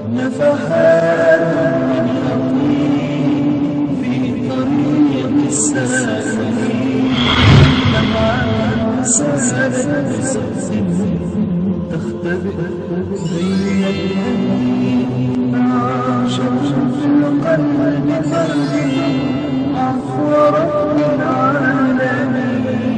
نفحات من يقين في طريق السالكين لمعات سالت بصف تختبئ بين اليمين عاشت في القلب قلبي عفو رب العالمين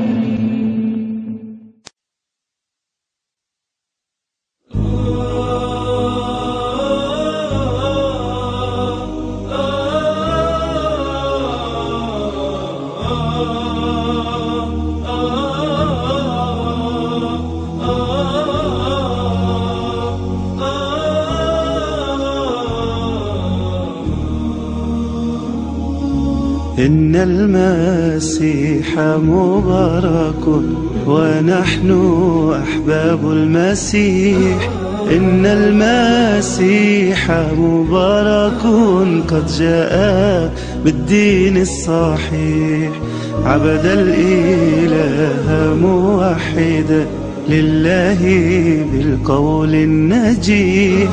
إن المسيح مبارك ونحن أحباب المسيح إن المسيح مبارك قد جاء بالدين الصحيح عبد الإله موحدا لله بالقول النجيح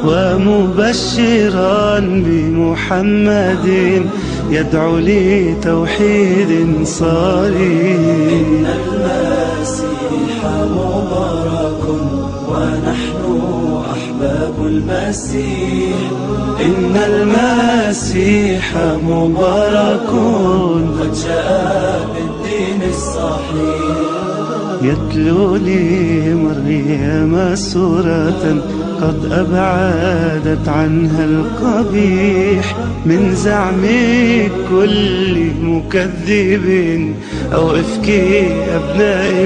ومبشرا بمحمد يدعو لتوحيد صريح المسيح مبارك ونحن أحباب المسيح إن المسيح مبارك قد جاء بالدين الصحيح يتلو لمريم سورة قد أبعدت عنها القبيح من زعم كل مكذب أو إفك أبناء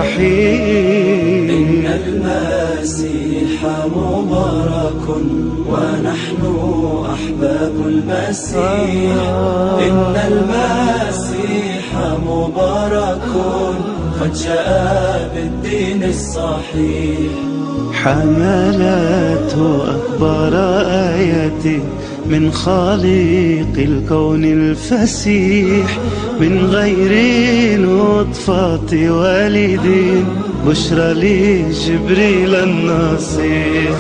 إن الفحيح المسيح مبارك ونحن أحباب المسيح إن المسيح مبارك قد جاء بالدين الصحيح حملته أكبر آية من خالق الكون الفسيح من غير نطفة والد بشرى لجبريل النصيح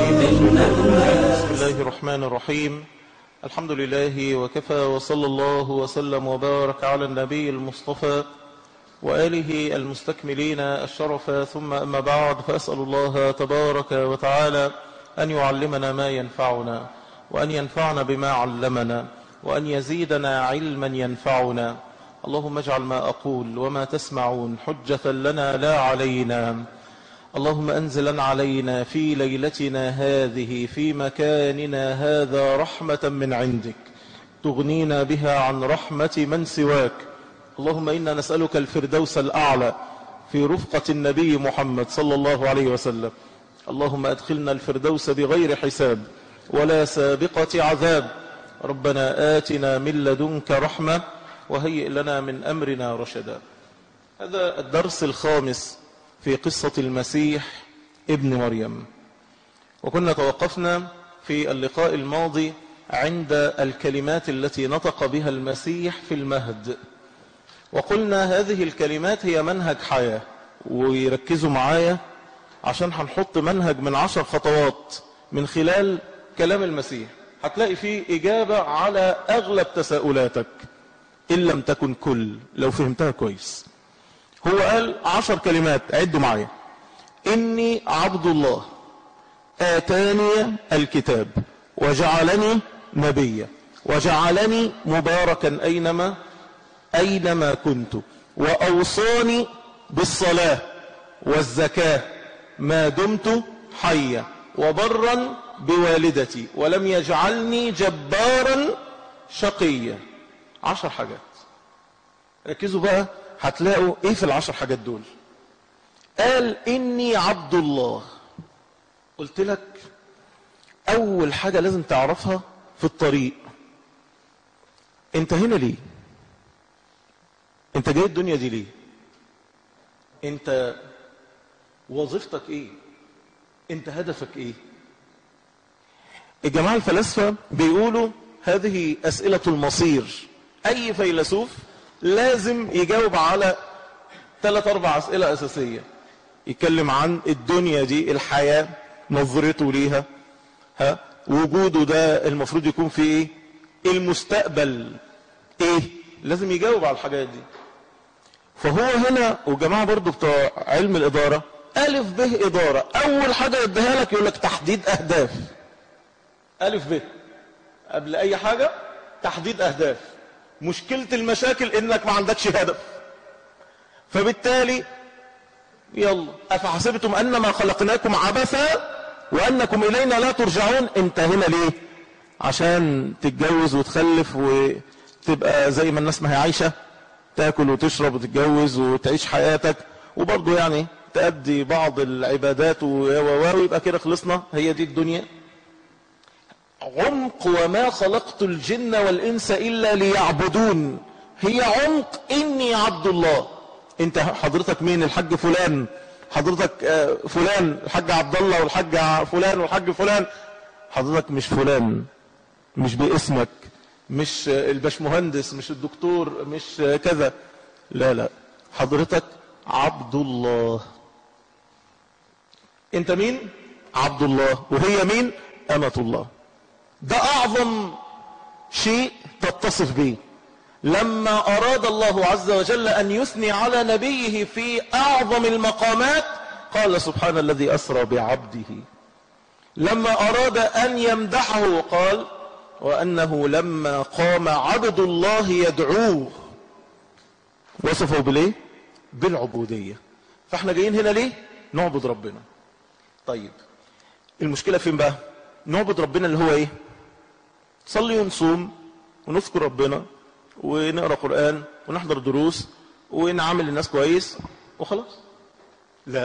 بسم الله الرحمن الرحيم الحمد لله وكفى وصلى الله وسلم وبارك على النبي المصطفى وآله المستكملين الشرف ثم أما بعد فأسأل الله تبارك وتعالى أن يعلمنا ما ينفعنا وأن ينفعنا بما علمنا وأن يزيدنا علما ينفعنا اللهم اجعل ما أقول وما تسمعون حجة لنا لا علينا اللهم أنزلا علينا في ليلتنا هذه في مكاننا هذا رحمة من عندك تغنينا بها عن رحمة من سواك اللهم إنا نسألك الفردوس الأعلى في رفقة النبي محمد صلى الله عليه وسلم اللهم أدخلنا الفردوس بغير حساب ولا سابقة عذاب ربنا آتنا من لدنك رحمة وهيئ لنا من أمرنا رشدا هذا الدرس الخامس في قصة المسيح ابن مريم وكنا توقفنا في اللقاء الماضي عند الكلمات التي نطق بها المسيح في المهد وقلنا هذه الكلمات هي منهج حياة ويركزوا معايا عشان هنحط منهج من عشر خطوات من خلال كلام المسيح هتلاقي فيه إجابة على أغلب تساؤلاتك إن لم تكن كل لو فهمتها كويس هو قال عشر كلمات عدوا معايا إني عبد الله آتاني الكتاب وجعلني نبيا وجعلني مباركا أينما أينما كنت وأوصاني بالصلاة والزكاة ما دمت حيا وبرا بوالدتي ولم يجعلني جبارا شقيا عشر حاجات ركزوا بقى هتلاقوا ايه في العشر حاجات دول قال اني عبد الله قلت لك اول حاجة لازم تعرفها في الطريق انت هنا ليه انت جاي الدنيا دي ليه انت وظيفتك ايه انت هدفك ايه الجماعة الفلاسفة بيقولوا هذه اسئلة المصير اي فيلسوف لازم يجاوب على ثلاث اربع اسئلة اساسية يتكلم عن الدنيا دي الحياة نظرته ليها ها وجوده ده المفروض يكون في ايه المستقبل ايه لازم يجاوب على الحاجات دي فهو هنا وجماعة برضو بتوع علم الإدارة ألف به إدارة أول حاجة يديها لك يقول لك تحديد أهداف ألف به قبل أي حاجة تحديد أهداف مشكلة المشاكل إنك ما عندكش هدف فبالتالي يلا أفحسبتم أنما خلقناكم عبثا وأنكم إلينا لا ترجعون انت هنا ليه عشان تتجوز وتخلف وتبقى زي ما الناس ما هي عايشة تاكل وتشرب وتتجوز وتعيش حياتك وبرضه يعني تأدي بعض العبادات ويبقى كده خلصنا هي دي الدنيا عمق وما خلقت الجن والإنس إلا ليعبدون هي عمق إني عبد الله انت حضرتك مين الحاج فلان حضرتك فلان الحاج عبد الله والحاج فلان والحاج فلان حضرتك مش فلان مش باسمك مش الباشمهندس مش الدكتور مش كذا لا لا حضرتك عبد الله انت مين عبد الله وهي مين امة الله ده اعظم شيء تتصف به لما اراد الله عز وجل ان يثني على نبيه في اعظم المقامات قال سبحان الذي اسرى بعبده لما اراد ان يمدحه قال وانه لما قام عبد الله يدعوه وصفه بالايه بالعبودية فاحنا جايين هنا ليه نعبد ربنا طيب المشكلة فين بقى نعبد ربنا اللي هو ايه صلي ونصوم ونذكر ربنا ونقرأ قرآن ونحضر دروس ونعامل الناس كويس وخلاص لا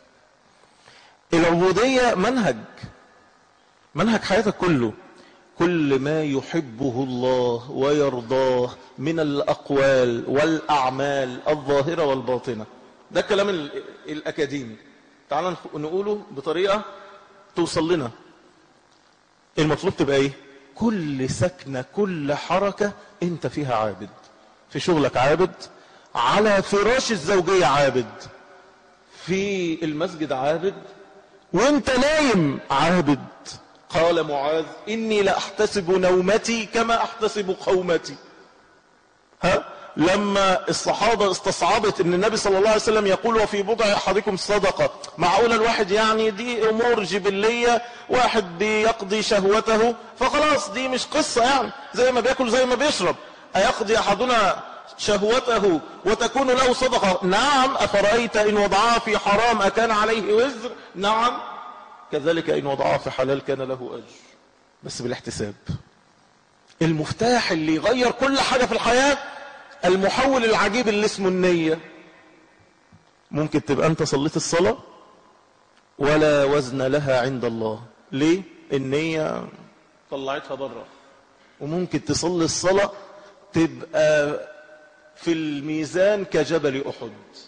العبودية منهج منهج حياتك كله كل ما يحبه الله ويرضاه من الأقوال والأعمال الظاهرة والباطنة ده الكلام الأكاديمي تعال نقوله بطريقة توصل لنا المطلوب تبقى ايه كل سكنة كل حركة انت فيها عابد في شغلك عابد على فراش الزوجية عابد في المسجد عابد وانت نايم عابد قال معاذ إني لأحتسب نومتي كما أحتسب قومتي ها لما الصحابة استصعبت ان النبي صلى الله عليه وسلم يقول وفي بضع احدكم صدقة معقولة الواحد يعني دي امور جبلية واحد بيقضي شهوته فخلاص دي مش قصة يعني زي ما بياكل زي ما بيشرب ايقضي احدنا شهوته وتكون له صدقة نعم افرأيت ان وضعها في حرام اكان عليه وزر نعم كذلك ان وضعها في حلال كان له اجر بس بالاحتساب المفتاح اللي يغير كل حاجة في الحياة المحول العجيب اللي اسمه النية ممكن تبقى انت صليت الصلاة ولا وزن لها عند الله ليه النية طلعتها بره وممكن تصلي الصلاة تبقى في الميزان كجبل احد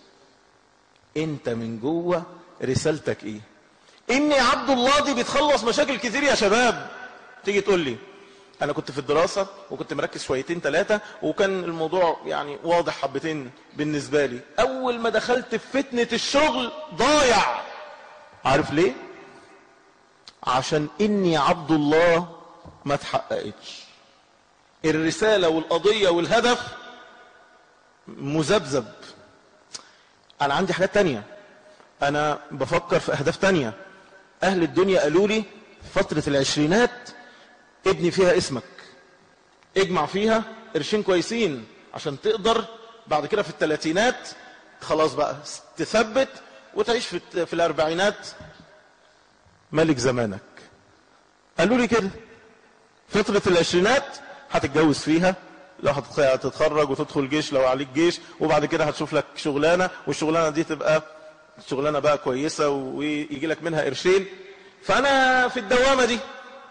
انت من جوه رسالتك ايه اني عبد الله دي بتخلص مشاكل كتير يا شباب تيجي تقول لي انا كنت في الدراسة وكنت مركز شويتين ثلاثة وكان الموضوع يعني واضح حبتين بالنسبة لي اول ما دخلت في فتنة الشغل ضايع عارف ليه عشان اني عبد الله ما تحققتش الرسالة والقضية والهدف مذبذب انا عندي حاجات تانية انا بفكر في اهداف تانية اهل الدنيا قالوا لي فترة العشرينات ابني فيها اسمك اجمع فيها قرشين كويسين عشان تقدر بعد كده في الثلاثينات خلاص بقى تثبت وتعيش في, في الاربعينات ملك زمانك قالوا لي كده فترة العشرينات هتتجوز فيها لو هتتخرج وتدخل جيش لو عليك جيش وبعد كده هتشوف لك شغلانة والشغلانة دي تبقى شغلانة بقى كويسة ويجي لك منها قرشين فانا في الدوامة دي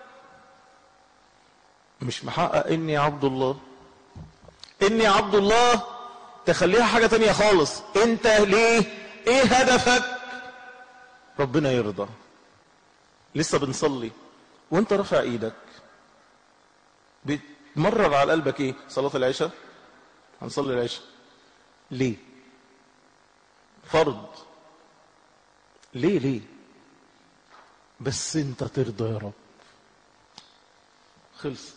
مش محقق اني عبد الله اني عبد الله تخليها حاجة تانية خالص انت ليه ايه هدفك ربنا يرضى لسه بنصلي وانت رافع ايدك بتمرر على قلبك ايه صلاة العشاء هنصلي العشاء ليه فرض ليه ليه بس انت ترضى يا رب خلصت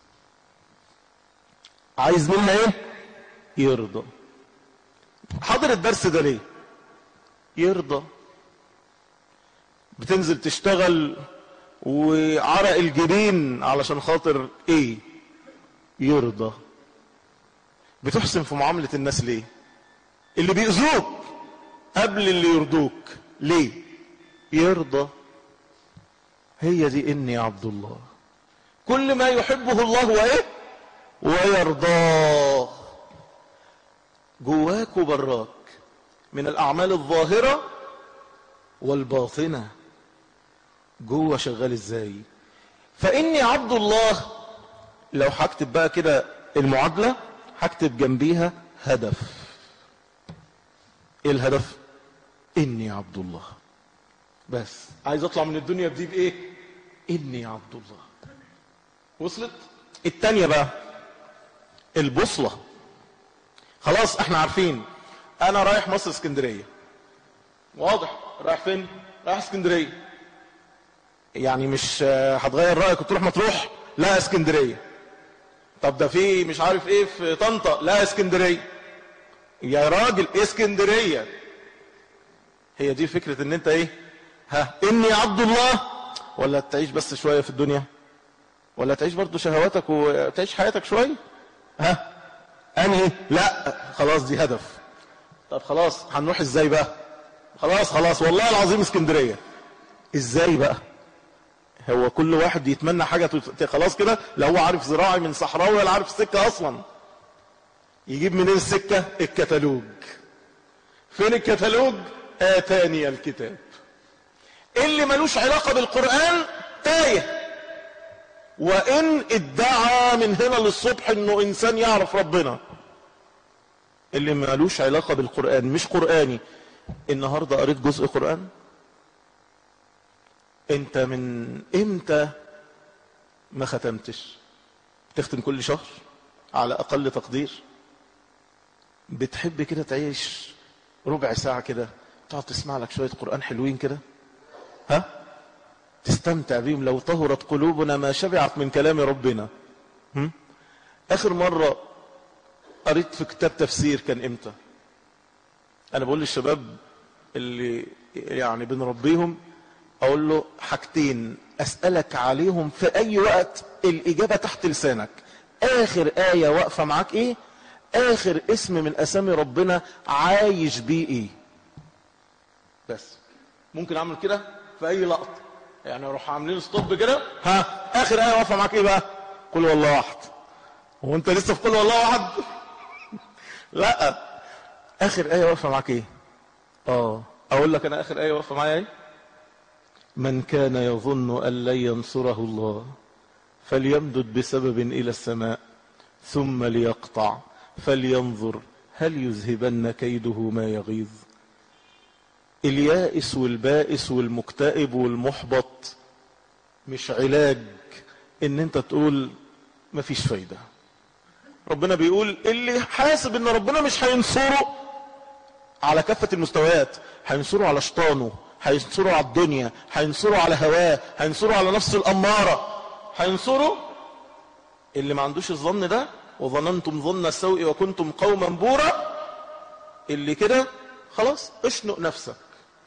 عايز منها ايه يرضى حاضر الدرس ده ليه يرضى بتنزل تشتغل وعرق الجبين علشان خاطر ايه يرضى بتحسن في معاملة الناس ليه اللي بيأذوك قبل اللي يرضوك ليه يرضى هي دي اني عبد الله كل ما يحبه الله وايه ويرضاه جواك وبراك من الاعمال الظاهره والباطنه جوه شغال ازاي فاني عبد الله لو هكتب بقى كده المعادله هكتب جنبيها هدف ايه الهدف اني عبد الله بس عايز اطلع من الدنيا بدي بايه اني عبد الله وصلت التانية بقى البوصلة خلاص احنا عارفين انا رايح مصر اسكندرية واضح رايح فين رايح اسكندرية يعني مش آه، هتغير رأيك وتروح مطروح لا اسكندرية طب ده في مش عارف ايه في طنطا لا اسكندرية يا راجل اسكندرية هي دي فكرة ان انت ايه ها اني عبد الله ولا تعيش بس شوية في الدنيا ولا تعيش برضو شهواتك وتعيش حياتك شوية ها انهي لا خلاص دي هدف طب خلاص هنروح ازاي بقى خلاص خلاص والله العظيم اسكندرية ازاي بقى هو كل واحد يتمنى حاجة تت- خلاص كده لا هو عارف زراعي من صحراوي ولا عارف السكة اصلا يجيب منين السكة الكتالوج فين الكتالوج اتاني الكتاب اللي ملوش علاقة بالقرآن تايه وان ادعى من هنا للصبح انه انسان يعرف ربنا اللي ملوش علاقة بالقرآن مش قرآني النهاردة قريت جزء قرآن انت من امتى ما ختمتش تختم كل شهر على اقل تقدير بتحب كده تعيش ربع ساعة كده تقعد تسمع لك شوية قرآن حلوين كده ها تستمتع بيهم لو طهرت قلوبنا ما شبعت من كلام ربنا هم؟ اخر مرة قريت في كتاب تفسير كان امتى انا بقول للشباب اللي يعني بنربيهم اقول له حاجتين اسألك عليهم في اي وقت الاجابة تحت لسانك اخر آية واقفة معاك ايه اخر اسم من اسامي ربنا عايش بيه ايه بس ممكن اعمل كده في اي لقطه يعني اروح عاملين ستوب كده ها اخر ايه واقفه معاك ايه بقى قل والله واحد هو انت لسه في قل والله واحد لا اخر ايه واقفه معاك ايه اه اقول لك انا اخر ايه واقفه معايا ايه من كان يظن ان لن ينصره الله فليمدد بسبب الى السماء ثم ليقطع فلينظر هل يذهبن كيده ما يغيظ اليائس والبائس والمكتئب والمحبط مش علاج ان انت تقول مفيش فايدة ربنا بيقول اللي حاسب ان ربنا مش هينصره على كافة المستويات هينصره على شيطانه هينصره على الدنيا هينصره على هواه هينصره على نفسه الأمارة هينصره اللي ما عندوش الظن ده وظننتم ظن السوء وكنتم قوما بورا اللي كده خلاص اشنق نفسك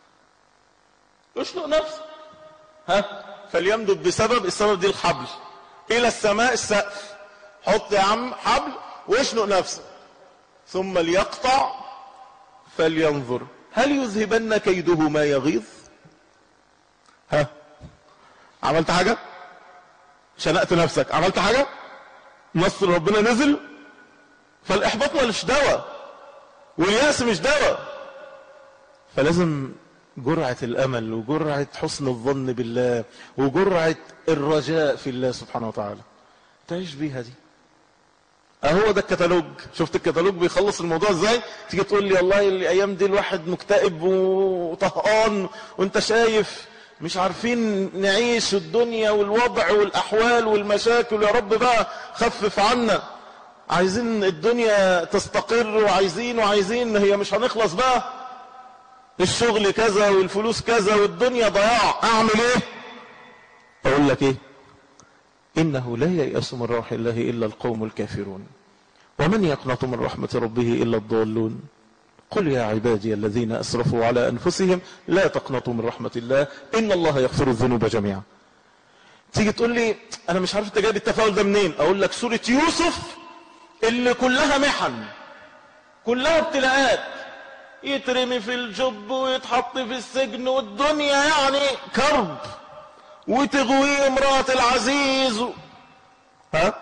اشنق نفسك ها فليمدد بسبب السبب دي الحبل الى السماء السقف حط يا عم حبل واشنق نفسك ثم ليقطع فلينظر هل يذهبن كيده ما يغيظ ها عملت حاجة شنقت نفسك عملت حاجة نصر ربنا نزل فالاحباط مش دواء والياس مش دواء فلازم جرعة الامل وجرعة حسن الظن بالله وجرعة الرجاء في الله سبحانه وتعالى تعيش بيها دي اهو ده الكتالوج شفت الكتالوج بيخلص الموضوع ازاي تيجي تقول لي والله الايام دي الواحد مكتئب وطهقان وانت شايف مش عارفين نعيش الدنيا والوضع والاحوال والمشاكل يا رب بقى خفف عنا عايزين الدنيا تستقر وعايزين وعايزين هي مش هنخلص بقى الشغل كذا والفلوس كذا والدنيا ضياع اعمل ايه اقول لك ايه إنه لا ييأس من روح الله إلا القوم الكافرون ومن يقنط من رحمة ربه إلا الضالون قل يا عبادي الذين أسرفوا على أنفسهم لا تقنطوا من رحمة الله إن الله يغفر الذنوب جميعا تيجي تقول لي أنا مش عارف أنت جايب التفاؤل ده منين أقول لك سورة يوسف اللي كلها محن كلها ابتلاءات يترمي في الجب ويتحط في السجن والدنيا يعني كرب وتغوي امرأة العزيز و... ها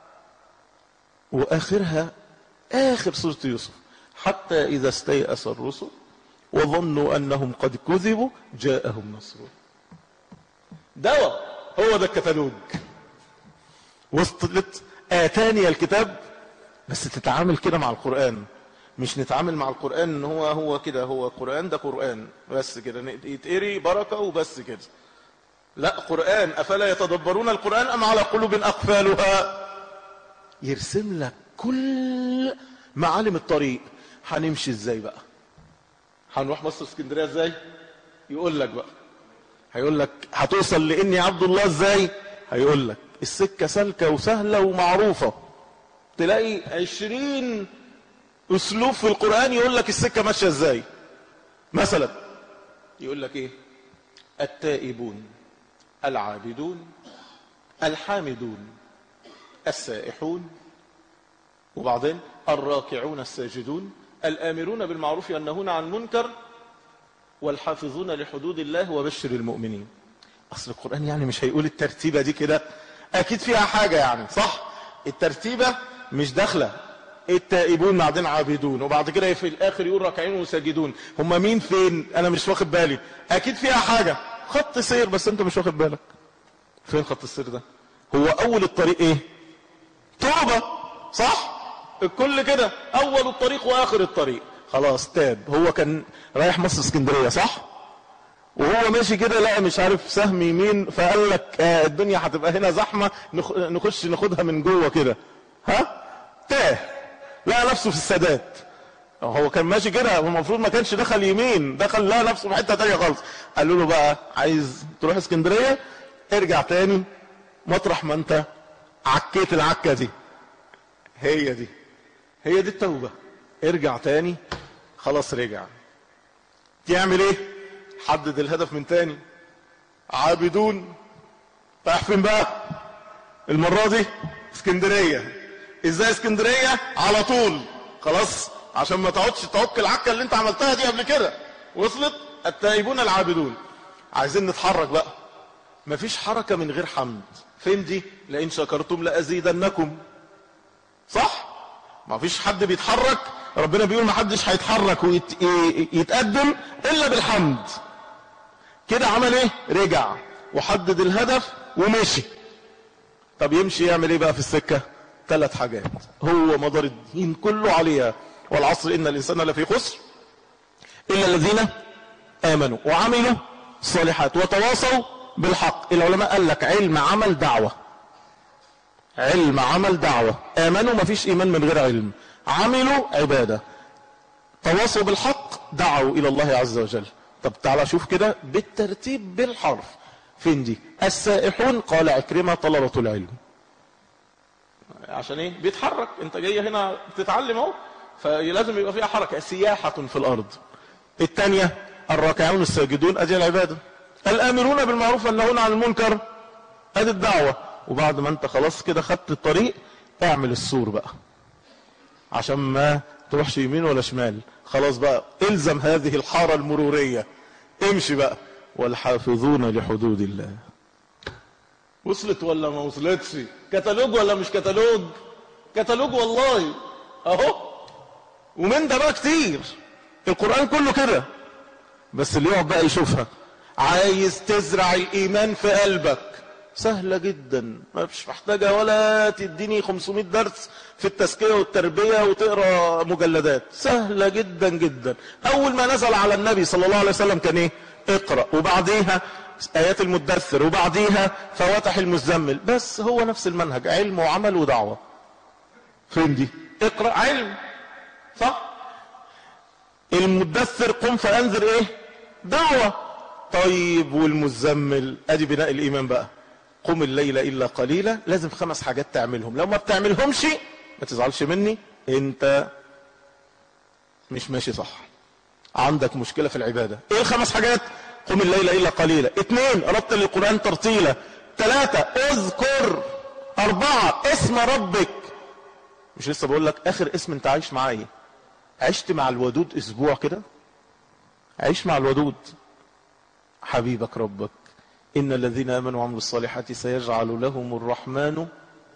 واخرها اخر سورة يوسف حتى اذا استيأس الرسل وظنوا انهم قد كذبوا جاءهم نصرنا دواء هو ده الكتالوج وصلت اتاني الكتاب بس تتعامل كده مع القرآن مش نتعامل مع القرآن ان هو هو كده هو قرآن ده قرآن بس كده يتقري بركة وبس كده لا قرآن أفلا يتدبرون القرآن أم على قلوب أقفالها يرسم لك كل معالم الطريق هنمشي ازاي بقى هنروح مصر اسكندرية ازاي يقول لك بقى هيقول لك هتوصل لاني عبد الله ازاي هيقول لك السكة سالكة وسهلة ومعروفة تلاقي عشرين اسلوب في القرآن يقول لك السكة ماشية ازاي مثلا يقول لك ايه التائبون العابدون الحامدون السائحون وبعدين الراكعون الساجدون الآمرون بالمعروف والنهون عن المنكر والحافظون لحدود الله وبشر المؤمنين أصل القرآن يعني مش هيقول الترتيبة دي كده أكيد فيها حاجة يعني صح الترتيبة مش داخلة التائبون بعدين عابدون وبعد كده في الآخر يقول راكعين وساجدون هم مين فين أنا مش واخد بالي أكيد فيها حاجة خط سير بس أنت مش واخد بالك فين خط السير ده هو أول الطريق إيه توبة صح الكل كده اول الطريق واخر الطريق خلاص تاب هو كان رايح مصر اسكندريه صح وهو ماشي كده لقى مش عارف سهم يمين فقال لك آه الدنيا هتبقى هنا زحمه نخ... نخش ناخدها من جوه كده ها تاه لقى نفسه في السادات هو كان ماشي كده المفروض ما كانش دخل يمين دخل لقى نفسه في حته تانيه خالص قالوا له بقى عايز تروح اسكندريه ارجع تاني مطرح ما انت عكيت العكه دي هي دي هي دي التوبة ارجع تاني خلاص رجع تعمل ايه حدد الهدف من تاني عابدون رايح فين بقى المرة دي اسكندرية ازاي اسكندرية على طول خلاص عشان ما تقعدش تعك العكة اللي انت عملتها دي قبل كده وصلت التائبون العابدون عايزين نتحرك بقى مفيش حركة من غير حمد فين دي لئن شكرتم لأزيدنكم صح ما فيش حد بيتحرك ربنا بيقول ما حدش هيتحرك ويتقدم الا بالحمد كده عمل ايه رجع وحدد الهدف ومشي طب يمشي يعمل ايه بقى في السكة ثلاث حاجات هو مدار الدين كله عليها والعصر ان الانسان لفي خسر الا الذين امنوا وعملوا الصالحات وتواصوا بالحق العلماء قال لك علم عمل دعوه علم عمل دعوة آمنوا ما فيش إيمان من غير علم عملوا عبادة تواصوا بالحق دعوا إلى الله عز وجل طب تعالى شوف كده بالترتيب بالحرف فين دي السائحون قال عكرمة طلبة العلم عشان ايه بيتحرك انت جاي هنا بتتعلم اهو فلازم يبقى فيها حركة سياحة في الارض الثانية الراكعون الساجدون ادي العبادة الامرون بالمعروف والنهون عن المنكر ادي الدعوة وبعد ما انت خلاص كده خدت الطريق اعمل السور بقى عشان ما تروحش يمين ولا شمال خلاص بقى الزم هذه الحارة المرورية امشي بقى والحافظون لحدود الله وصلت ولا ما وصلتش كتالوج ولا مش كتالوج كتالوج والله اهو ومن ده بقى كتير القرآن كله كده بس اللي يقعد بقى يشوفها عايز تزرع الايمان في قلبك سهلة جدا ما مش محتاجة ولا تديني 500 درس في التزكية والتربية وتقرأ مجلدات سهلة جدا جدا أول ما نزل على النبي صلى الله عليه وسلم كان إيه اقرأ وبعديها آيات المدثر وبعديها فواتح المزمل بس هو نفس المنهج علم وعمل ودعوة فين دي اقرأ علم صح المدثر قم فأنذر ايه دعوة طيب والمزمل ادي بناء الايمان بقى قم الليل الا قليلا لازم خمس حاجات تعملهم لو ما بتعملهمش ما تزعلش مني انت مش ماشي صح عندك مشكلة في العبادة ايه الخمس حاجات قم الليل الا قليلا اثنين رتل القرآن ترتيلا ثلاثة اذكر اربعة اسم ربك مش لسه بقول لك اخر اسم انت عايش معايا عشت مع الودود اسبوع كده عيش مع الودود حبيبك ربك ان الذين امنوا وعملوا الصالحات سيجعل لهم الرحمن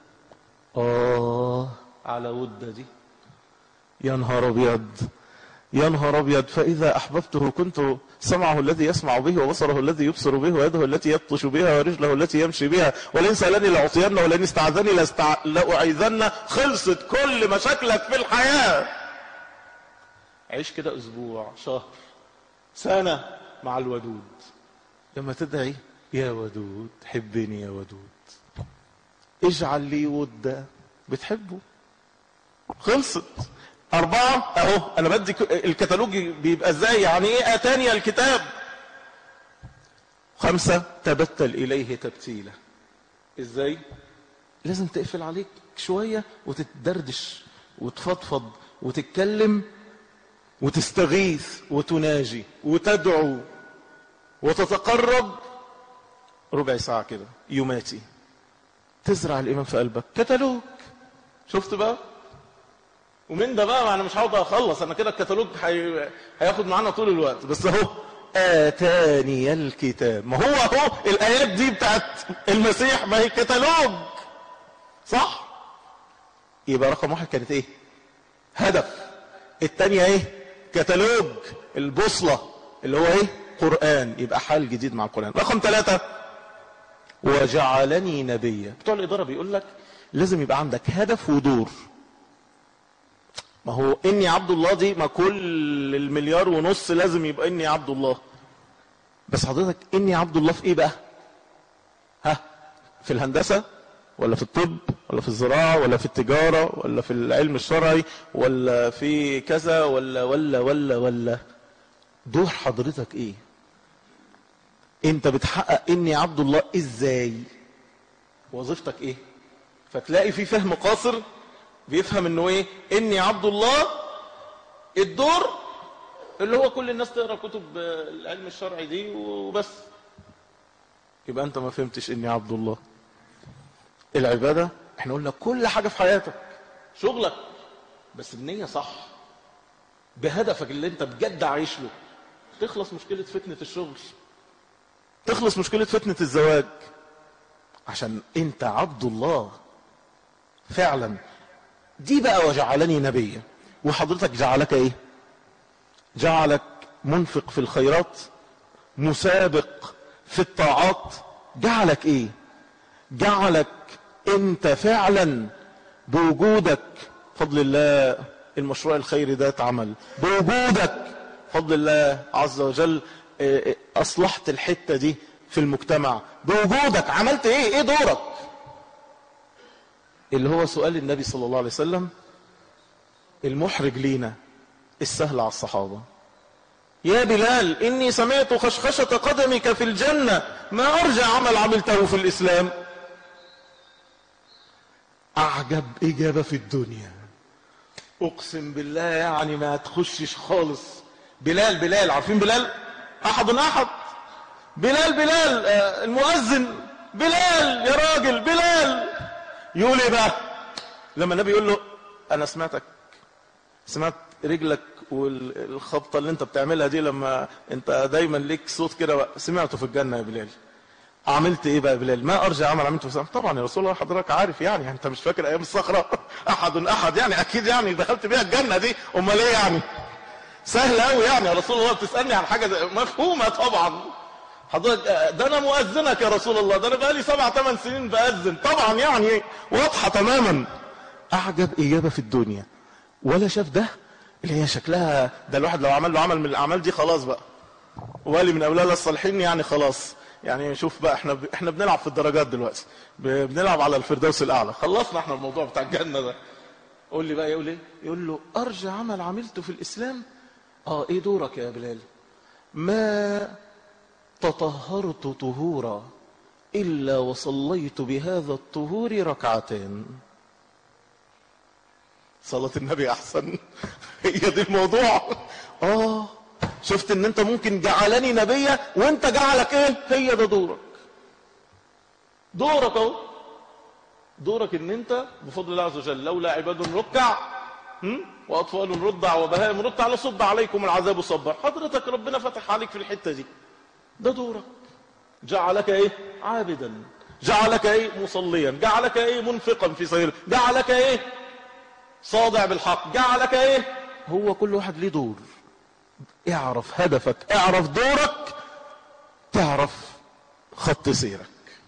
اه على ود دي يا نهار ابيض يا نهار ابيض فاذا احببته كنت سمعه الذي يسمع به وبصره الذي يبصر به ويده التي يبطش بها ورجله التي يمشي بها ولئن سالني لاعطينه ولئن استعاذني لاستع... لاعيذن خلصت كل مشاكلك في الحياه عيش كده اسبوع شهر سنه مع الودود لما تدعي يا ودود حبني يا ودود اجعل لي ودا بتحبه خلصت أربعة أهو أنا بدي الكتالوج بيبقى إزاي يعني إيه أتاني الكتاب خمسة تبتل إليه تبتيلة إزاي لازم تقفل عليك شوية وتتدردش وتفضفض وتتكلم وتستغيث وتناجي وتدعو وتتقرب ربع ساعة كده يوماتي تزرع الإيمان في قلبك كتالوج شفت بقى ومن ده بقى انا مش هقعد اخلص انا كده الكتالوج هي... هياخد معانا طول الوقت بس اهو اتاني الكتاب ما هو اهو الايات دي بتاعت المسيح ما هي كتالوج صح يبقى رقم واحد كانت ايه هدف التانية ايه كتالوج البوصلة اللي هو ايه قرآن يبقى حال جديد مع القرآن رقم ثلاثة وجعلني نبيا بتوع الإدارة بيقول لك لازم يبقى عندك هدف ودور ما هو اني عبد الله دي ما كل المليار ونص لازم يبقى اني عبد الله بس حضرتك اني عبد الله في ايه بقى ها في الهندسة ولا في الطب ولا في الزراعة ولا في التجارة ولا في العلم الشرعي ولا في كذا ولا ولا ولا ولا دور حضرتك ايه انت بتحقق اني عبد الله ازاي وظيفتك ايه فتلاقي في فهم قاصر بيفهم انه ايه اني عبد الله الدور اللي هو كل الناس تقرا كتب العلم الشرعي دي وبس يبقى انت ما فهمتش اني عبد الله العباده احنا قلنا كل حاجه في حياتك شغلك بس بنيه صح بهدفك اللي انت بجد عايش له تخلص مشكله فتنه الشغل تخلص مشكله فتنه الزواج عشان انت عبد الله فعلا دي بقى وجعلني نبيا وحضرتك جعلك ايه جعلك منفق في الخيرات مسابق في الطاعات جعلك ايه جعلك انت فعلا بوجودك فضل الله المشروع الخيري ده اتعمل بوجودك فضل الله عز وجل اصلحت الحتة دي في المجتمع بوجودك عملت ايه ايه دورك اللي هو سؤال النبي صلى الله عليه وسلم المحرج لينا السهل على الصحابة يا بلال إني سمعت خشخشة قدمك في الجنة ما أرجع عمل عملته في الإسلام أعجب إجابة في الدنيا أقسم بالله يعني ما تخشش خالص بلال بلال عارفين بلال أحد أحد بلال بلال آه المؤذن بلال يا راجل بلال يقول ايه بقى لما النبي يقول له انا سمعتك سمعت رجلك والخبطه اللي انت بتعملها دي لما انت دايما ليك صوت كده سمعته في الجنه يا بلال عملت ايه بقى يا بلال ما ارجع عمل عملته في طبعا يا رسول الله حضرتك عارف يعني انت مش فاكر ايام الصخره احد احد يعني اكيد يعني دخلت بيها الجنه دي امال ايه يعني سهل قوي يعني يا رسول الله بتسالني عن حاجه مفهومه طبعا حضرتك ده انا مؤذنك يا رسول الله ده انا بقالي سبع ثمان سنين باذن طبعا يعني واضحه تماما اعجب اجابه في الدنيا ولا شاف ده اللي هي شكلها ده الواحد لو عمل له عمل من الاعمال دي خلاص بقى ولي من اولاد الصالحين يعني خلاص يعني شوف بقى احنا ب... احنا بنلعب في الدرجات دلوقتي ب... بنلعب على الفردوس الاعلى خلصنا احنا الموضوع بتاع الجنه ده قول لي بقى يقول ايه يقول له ارجع عمل عملته في الاسلام اه ايه دورك يا بلال ما تطهرت طهورا إلا وصليت بهذا الطهور ركعتين صلاة النبي أحسن هي دي الموضوع آه شفت إن أنت ممكن جعلني نبيا وأنت جعلك إيه هي ده دورك دورك أهو دورك إن أنت بفضل الله عز وجل لولا عباد ركع هم؟ وأطفال رضع وبهائم رضع لصب عليكم العذاب صبا حضرتك ربنا فتح عليك في الحتة دي ده دورك جعلك ايه عابدا جعلك ايه مصليا جعلك ايه منفقا في سبيل جعلك ايه صادع بالحق جعلك ايه هو كل واحد ليه دور اعرف هدفك اعرف دورك تعرف خط سيرك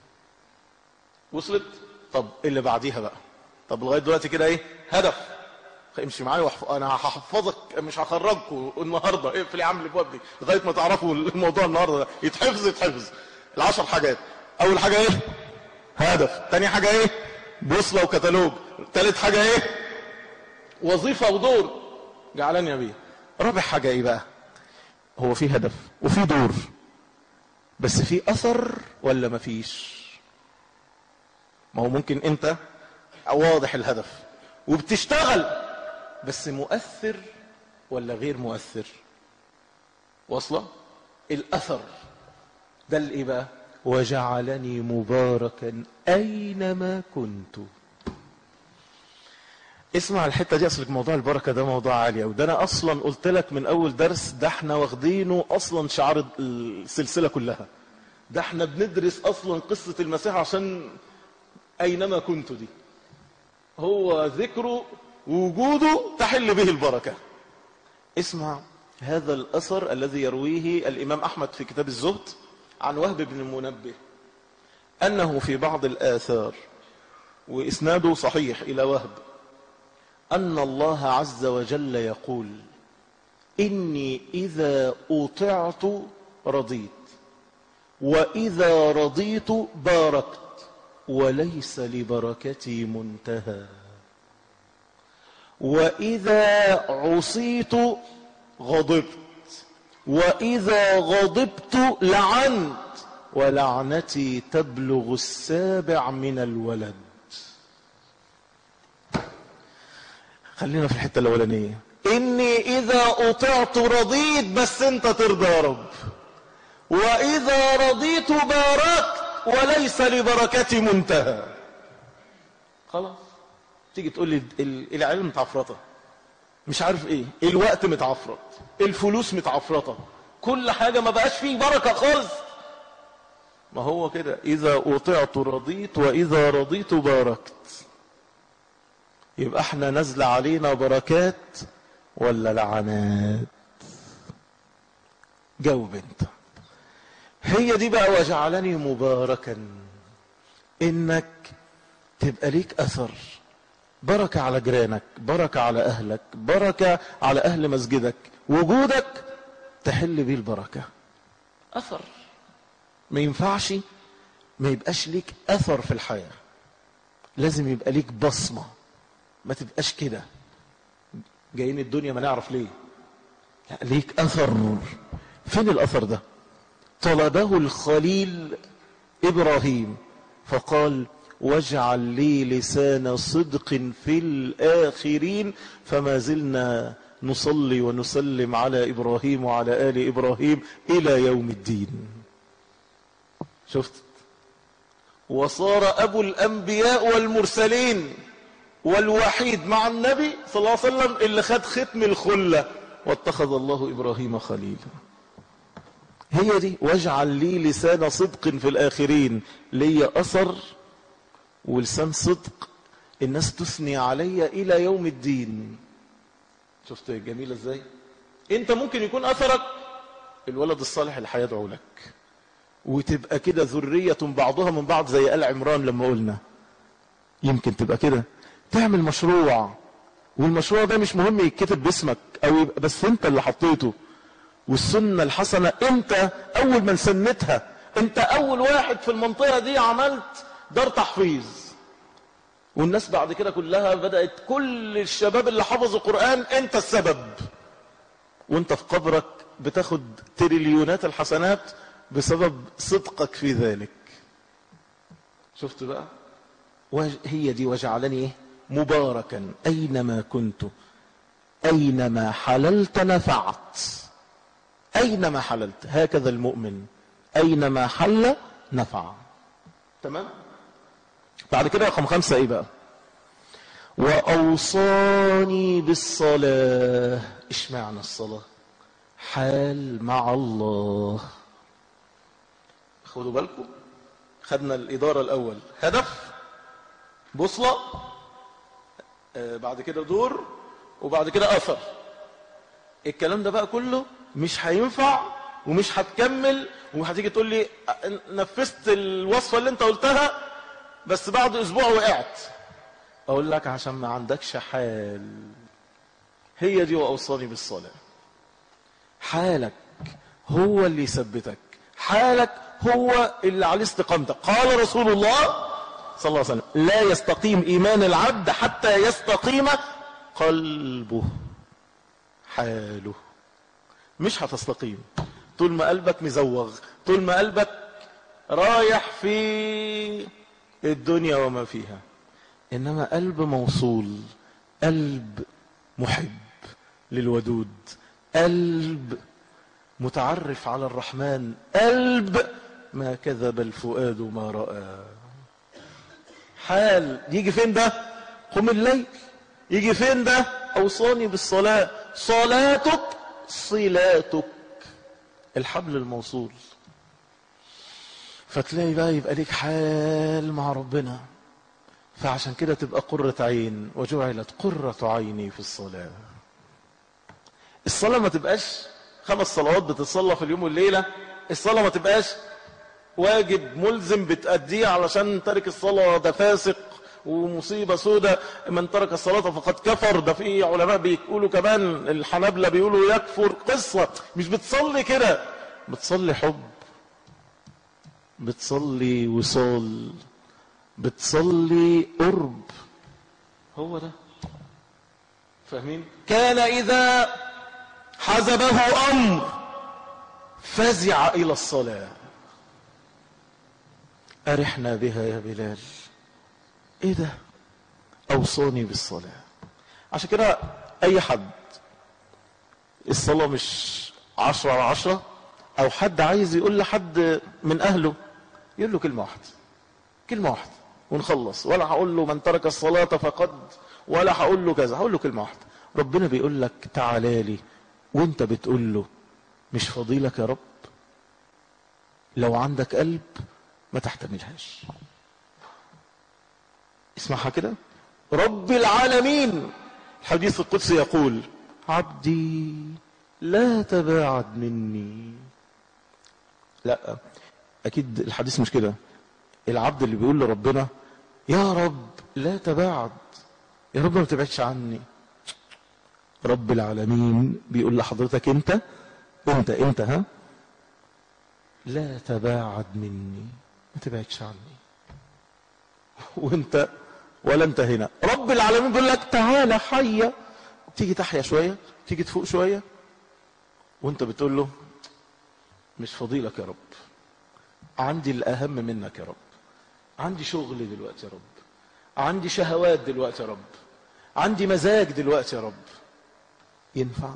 وصلت طب اللي بعديها بقى طب لغايه دلوقتي كده ايه هدف امشي معايا وحف... انا هحفظك مش هخرجكم النهارده اقفل يا عم الابواب دي لغايه ما تعرفوا الموضوع النهارده ده يتحفظ يتحفظ العشر حاجات اول حاجه ايه هدف تاني حاجه ايه بوصله وكتالوج تالت حاجه ايه وظيفه ودور جعلني بيه رابع حاجه ايه بقى هو في هدف وفي دور بس في اثر ولا مفيش ما هو ممكن انت واضح الهدف وبتشتغل بس مؤثر ولا غير مؤثر واصله الاثر ده الايه بقى وجعلني مباركا اينما كنت اسمع الحته دي اصلك موضوع البركه ده موضوع عالي قوي ده انا اصلا قلت لك من اول درس ده احنا واخدينه اصلا شعار السلسله كلها ده احنا بندرس اصلا قصه المسيح عشان اينما كنت دي هو ذكره وجوده تحل به البركه اسمع هذا الاثر الذي يرويه الامام احمد في كتاب الزهد عن وهب بن المنبه انه في بعض الاثار واسناده صحيح الى وهب ان الله عز وجل يقول اني اذا اطعت رضيت واذا رضيت باركت وليس لبركتي منتهى واذا عصيت غضبت واذا غضبت لعنت ولعنتي تبلغ السابع من الولد خلينا في الحته الاولانيه اني اذا اطعت رضيت بس انت ترضى يا رب واذا رضيت باركت وليس لبركتي منتهى خلاص تيجي تقول لي العلم متعفرطه مش عارف ايه الوقت متعفرط الفلوس متعفرطه كل حاجه ما بقاش فيه بركه خالص ما هو كده اذا اطعت رضيت واذا رضيت باركت يبقى احنا نزل علينا بركات ولا لعنات جاوب انت هي دي بقى وجعلني مباركا انك تبقى ليك اثر بركة على جيرانك بركة على اهلك بركة على اهل مسجدك وجودك تحل بيه البركة اثر ما ينفعش ما يبقاش ليك اثر في الحياة لازم يبقى ليك بصمة ما تبقاش كده جايين الدنيا ما نعرف ليه لا ليك اثر فين الاثر ده طلبه الخليل ابراهيم فقال واجعل لي لسان صدق في الاخرين فما زلنا نصلي ونسلم على ابراهيم وعلى ال ابراهيم الى يوم الدين شفت وصار ابو الانبياء والمرسلين والوحيد مع النبي صلى الله عليه وسلم اللي خد ختم الخله واتخذ الله ابراهيم خليلا هي دي واجعل لي لسان صدق في الآخرين لي أثر ولسان صدق الناس تثني علي إلى يوم الدين شفت جميلة ازاي انت ممكن يكون أثرك الولد الصالح اللي هيدعو لك وتبقى كده ذرية بعضها من بعض زي آل عمران لما قلنا يمكن تبقى كده تعمل مشروع والمشروع ده مش مهم يتكتب باسمك او يبقى بس انت اللي حطيته والسنة الحسنة انت اول من سنتها انت اول واحد في المنطقة دي عملت دار تحفيظ والناس بعد كده كلها بدأت كل الشباب اللي حفظوا القرآن انت السبب وانت في قبرك بتاخد تريليونات الحسنات بسبب صدقك في ذلك شفت بقى وج- هي دي وجعلني ايه مباركا اينما كنت اينما حللت نفعت اينما حللت هكذا المؤمن اينما حل نفع تمام بعد كده رقم خمسة ايه بقى واوصاني بالصلاة ايش معنى الصلاة حال مع الله خدوا بالكم خدنا الإدارة الأول هدف بوصلة آه بعد كده دور وبعد كده أثر الكلام ده بقى كله مش هينفع ومش هتكمل وهتيجي تقول لي آه، نفذت الوصفة اللي انت قلتها بس بعد أسبوع وقعت أقول لك عشان ما عندكش حال هي دي وأوصاني بالصلاة حالك هو اللي يثبتك حالك هو اللي عليه استقامتك قال رسول الله صلى الله عليه وسلم لا يستقيم إيمان العبد حتى يستقيم قلبه حاله مش هتستقيم طول ما قلبك مزوغ طول ما قلبك رايح في الدنيا وما فيها إنما قلب موصول قلب محب للودود قلب متعرف على الرحمن قلب ما كذب الفؤاد ما رأى حال يجي فين ده قم الليل يجي فين ده أوصاني بالصلاة صلاتك صلاتك الحبل الموصول فتلاقي بقى يبقى ليك حال مع ربنا فعشان كده تبقى قرة عين وجعلت قرة عيني في الصلاة الصلاة ما تبقاش خمس صلوات بتتصلى في اليوم والليلة الصلاة ما تبقاش واجب ملزم بتأديه علشان ترك الصلاة ده فاسق ومصيبة سودة من ترك الصلاة فقد كفر ده في علماء بيقولوا كمان الحنابلة بيقولوا يكفر قصة مش بتصلي كده بتصلي حب بتصلي وصال بتصلي قرب هو ده فاهمين كان إذا حزبه أمر فزع إلى الصلاة أرحنا بها يا بلال إيه ده أوصاني بالصلاة عشان كده أي حد الصلاة مش عشرة على عشرة أو حد عايز يقول لحد من أهله يقول له كلمة واحدة كلمة واحدة ونخلص ولا هقول له من ترك الصلاة فقد ولا هقول له كذا هقول له كلمة واحدة ربنا بيقول لك تعالى لي وانت بتقول له مش فضيلك يا رب لو عندك قلب ما تحتملهاش اسمعها كده رب العالمين الحديث القدسي يقول عبدي لا تباعد مني لا اكيد الحديث مش كده العبد اللي بيقول لربنا يا رب لا تباعد يا رب ما تبعدش عني رب العالمين بيقول لحضرتك انت انت انت ها لا تباعد مني ما تبعدش عني وانت ولا انت هنا رب العالمين بيقول لك تعالى حيا تيجي تحيا شويه تيجي تفوق شويه وانت بتقول له مش فضيلك يا رب عندي الاهم منك يا رب عندي شغل دلوقتي يا رب عندي شهوات دلوقتي يا رب عندي مزاج دلوقتي يا رب ينفع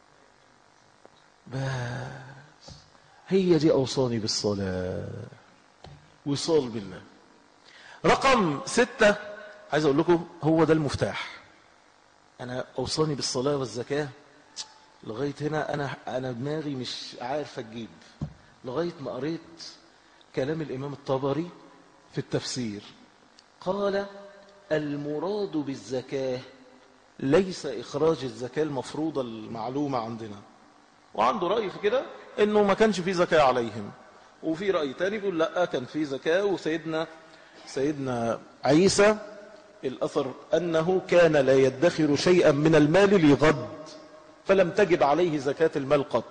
بس هي دي أوصاني بالصلاة وصال بالله رقم ستة عايز أقول لكم هو ده المفتاح أنا أوصاني بالصلاة والزكاة لغاية هنا أنا أنا دماغي مش عارف أجيب لغاية ما قريت كلام الإمام الطبري في التفسير قال المراد بالزكاه ليس إخراج الزكاة المفروضة المعلومة عندنا وعنده رأي في كده إنه ما كانش في زكاة عليهم وفي رأي تاني بيقول لا كان في زكاة وسيدنا سيدنا عيسى الأثر أنه كان لا يدخر شيئا من المال لغد فلم تجب عليه زكاة المال قط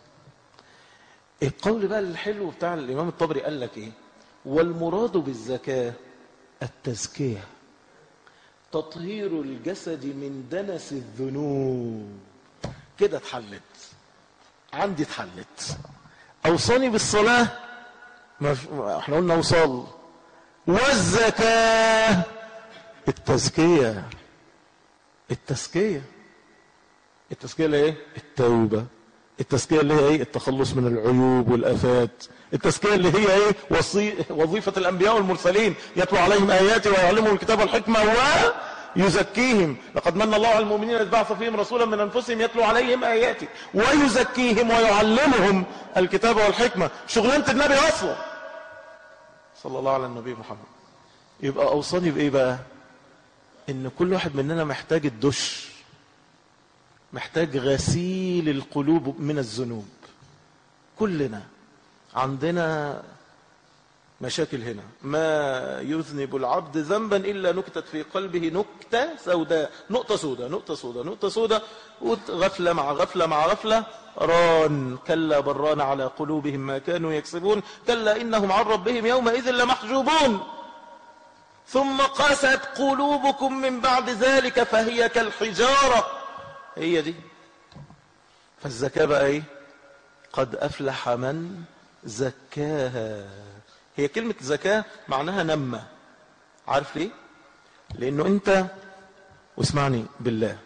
القول بقى الحلو بتاع الإمام الطبري قال لك إيه والمراد بالزكاة التزكيه تطهير الجسد من دنس الذنوب كده اتحلت عندي اتحلت اوصاني بالصلاة ما احنا قلنا وصال والزكاة التزكية التزكية التزكية اللي هي ايه التوبة التزكية اللي هي ايه التخلص من العيوب والافات التزكية اللي هي ايه وصي... وظيفة الانبياء والمرسلين يتلو عليهم اياتي ويعلمهم الكتاب والحكمة ويزكيهم لقد من الله على المؤمنين اذ بعث فيهم رسولا من انفسهم يتلو عليهم اياتي ويزكيهم ويعلمهم الكتاب والحكمة شغلانة النبي اصلا صلى الله على النبي محمد يبقى اوصاني بايه بقى ان كل واحد مننا محتاج الدش محتاج غسيل القلوب من الذنوب كلنا عندنا مشاكل هنا ما يذنب العبد ذنبا الا نكتت في قلبه نكته سوداء نقطه سوداء نقطه سوداء نقطه سوداء غفله مع غفله مع غفله ران كلا بران على قلوبهم ما كانوا يكسبون كلا انهم عن ربهم يومئذ لمحجوبون ثم قست قلوبكم من بعد ذلك فهي كالحجاره هي دي فالزكاه بقى ايه قد افلح من زكاها هي كلمة زكاة معناها نمى عارف ليه لانه انت واسمعني بالله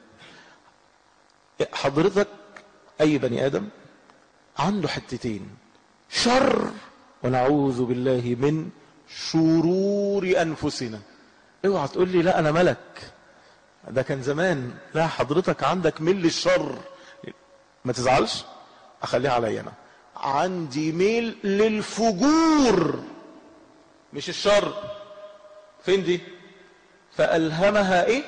حضرتك اي بني ادم عنده حتتين شر ونعوذ بالله من شرور انفسنا اوعى تقول لي لا انا ملك ده كان زمان لا حضرتك عندك ميل الشر ما تزعلش اخليها عليا انا عندي ميل للفجور مش الشر فين دي فألهمها ايه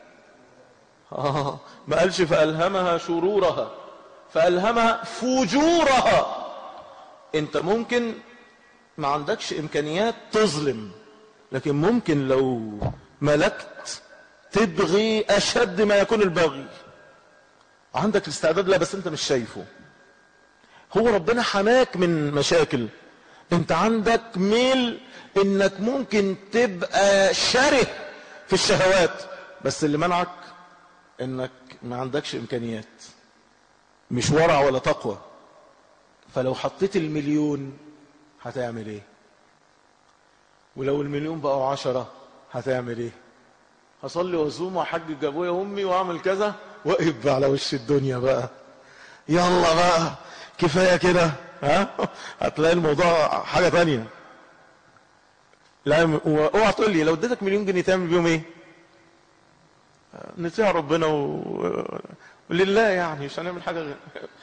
آه ما قالش فألهمها شرورها فألهمها فجورها انت ممكن ما عندكش امكانيات تظلم لكن ممكن لو ملكت تبغي اشد ما يكون البغي عندك الاستعداد لا بس انت مش شايفه هو ربنا حماك من مشاكل انت عندك ميل انك ممكن تبقى شره في الشهوات بس اللي منعك انك ما عندكش امكانيات مش ورع ولا تقوى فلو حطيت المليون هتعمل ايه ولو المليون بقوا عشرة هتعمل ايه هصلي واصوم واحجج ابويا وامي واعمل كذا واقف على وش الدنيا بقى يلا بقى كفايه كده ها هتلاقي الموضوع حاجه تانية لا اوعى تقول لي لو اديتك مليون جنيه تعمل بيهم ايه نطيع ربنا و... ولله يعني مش هنعمل حاجه غير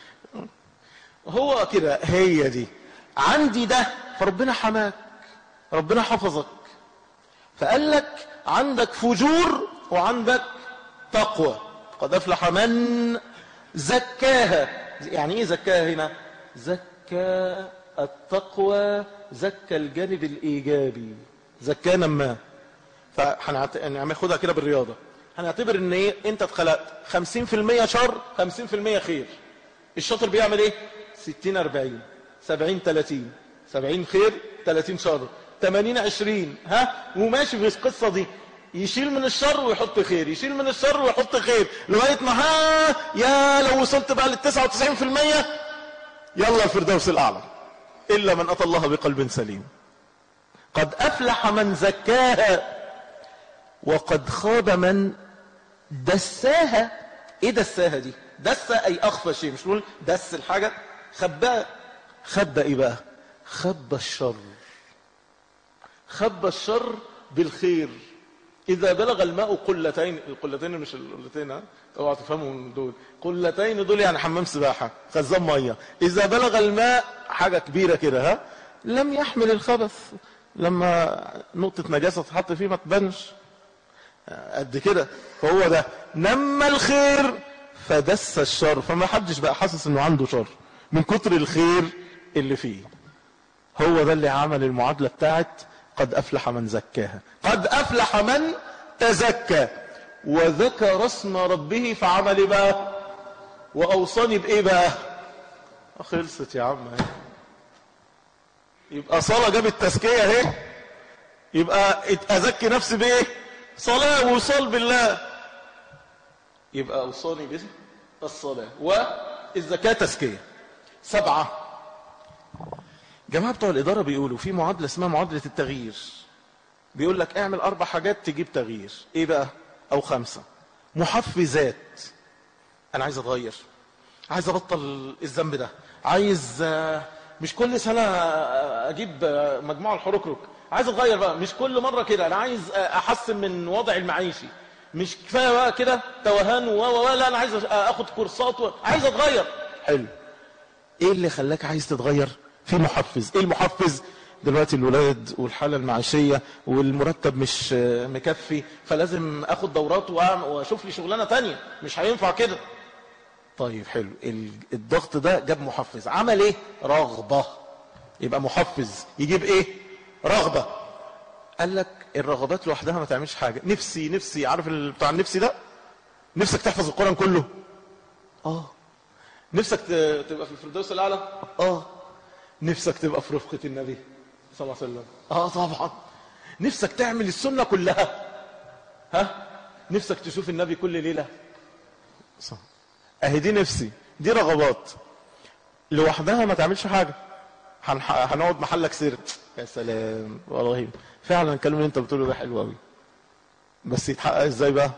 هو كده هي دي عندي ده فربنا حماك ربنا حفظك فقال لك عندك فجور وعندك تقوى قد افلح من زكاها يعني ايه زكاها هنا زكى التقوى زكى الجانب الايجابي زكانا ما فهناخدها كده بالرياضه هنعتبر ان ايه انت اتخلقت 50% شر 50% خير الشاطر بيعمل ايه 60 40 70 30 70 خير 30 شر 80 20 ها وماشي في القصه دي يشيل من الشر ويحط خير يشيل من الشر ويحط خير لغايه ما ها يا لو وصلت بقى لل 99% يلا الفردوس الاعلى الا من اتى الله بقلب سليم قد افلح من زكاها وقد خاب من دساها ايه دساها دي دس اي اخفى شيء مش نقول دس الحاجه خباها خبى ايه بقى خبى الشر خبى الشر بالخير إذا بلغ الماء قلتين القلتين مش القلتين ها اوعى تفهموا من دول قلتين دول يعني حمام سباحة خزان مية إذا بلغ الماء حاجة كبيرة كده ها لم يحمل الخبث لما نقطة نجاسة تحط فيه ما تبانش قد كده فهو ده نمى الخير فدس الشر فما حدش بقى حاسس انه عنده شر من كتر الخير اللي فيه هو ده اللي عمل المعادلة بتاعت قد أفلح من زكاها قد أفلح من تزكى وذكر اسم ربه فعمل إيه بقى وأوصاني بإيه بقى خلصت يا عم اهي يبقى صلاة جاب التزكية اهي يبقى أزكي نفسي بإيه صلاة وصال بالله يبقى أوصاني به الصلاة والزكاة تزكية سبعة جماعة بتوع الإدارة بيقولوا في معادلة اسمها معادلة التغيير بيقول لك اعمل اربع حاجات تجيب تغيير ايه بقى او خمسة محفزات انا عايز اتغير عايز ابطل الذنب ده عايز آه، مش كل سنة آه، اجيب آه، مجموعة الحركرك عايز اتغير بقى مش كل مرة كده انا عايز آه، احسن من وضعي المعيشي مش كفاية بقى كده توهان و و- و- لا انا عايز آه، اخد كورسات و... عايز اتغير حلو ايه اللي خلاك عايز تتغير في محفز ايه المحفز دلوقتي الولاد والحالة المعيشية والمرتب مش آه، مكفي فلازم اخد دورات وأعمل- واشوف لي شغلانة تانية مش هينفع كده طيب حلو ال- الضغط ده جاب محفز عمل ايه رغبة يبقى محفز يجيب ايه رغبة قال لك الرغبات لوحدها ما تعملش حاجة نفسي نفسي عارف ال- بتاع النفسي ده نفسك تحفظ القرآن كله اه نفسك ت- تبقى في الفردوس الاعلى اه نفسك تبقى في رفقة النبي صلى الله عليه وسلم اه طبعا نفسك تعمل السنة كلها ها نفسك تشوف النبي كل ليلة صح اهي دي نفسي دي رغبات لوحدها ما تعملش حاجة هنح- هنقعد محلك سر يا سلام والله فعلا الكلام اللي انت بتقوله ده حلو قوي بس يتحقق ازاي بقى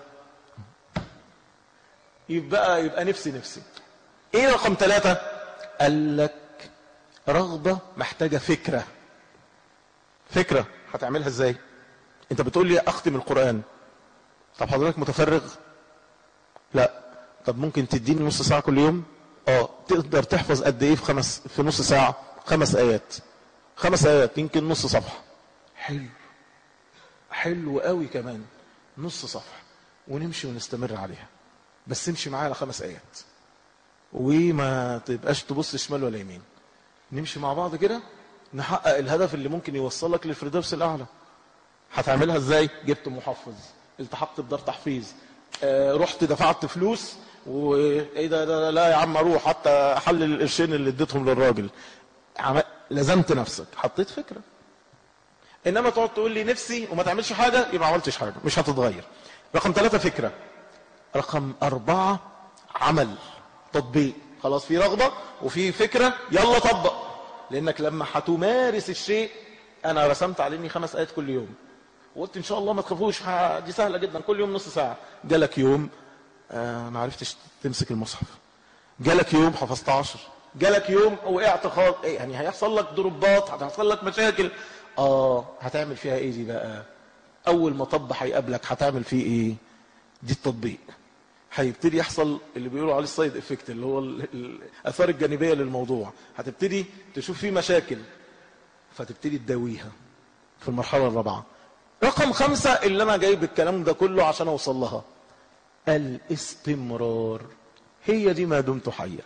يبقى يبقى نفسي نفسي ايه رقم ثلاثة قال لك رغبة محتاجة فكرة فكرة هتعملها ازاي انت بتقول لي اختم القرآن طب حضرتك متفرغ لا طب ممكن تديني نص ساعة كل يوم اه تقدر تحفظ قد ايه في خمس في نص ساعة خمس ايات خمس ايات يمكن نص صفحة حلو حلو قوي كمان نص صفحة ونمشي ونستمر عليها بس امشي معايا على خمس ايات وما تبقاش تبص شمال ولا يمين نمشي مع بعض كده نحقق الهدف اللي ممكن يوصلك للفردوس الاعلى هتعملها ازاي جبت محفظ التحقت بدار تحفيظ آه رحت دفعت فلوس وايه ده, ده لا يا عم اروح حتى احلل القرشين اللي اديتهم للراجل عم... لزمت نفسك حطيت فكره انما تقعد تقول لي نفسي وما تعملش حاجه يبقى ما عملتش حاجه مش هتتغير رقم ثلاثة فكره رقم أربعة عمل تطبيق خلاص في رغبة وفي فكرة يلا طبق لأنك لما هتمارس الشيء أنا رسمت على إني خمس آيات كل يوم وقلت إن شاء الله ما تخافوش ه- دي سهلة جدا كل يوم نص ساعة جالك يوم آه ما عرفتش تمسك المصحف جالك يوم حفظت عشر جالك يوم وقعت خالص إيه يعني هيحصل لك ضربات هتحصل لك مشاكل اه هتعمل فيها ايه دي بقى اول مطب هيقابلك هتعمل فيه ايه دي التطبيق هيبتدي يحصل اللي بيقولوا عليه السايد افكت اللي هو ال- ال- الاثار الجانبيه للموضوع هتبتدي تشوف فيه مشاكل فتبتدي تداويها في المرحله الرابعه رقم خمسة اللي انا جايب الكلام ده كله عشان اوصل لها الاستمرار هي دي ما دمت حيا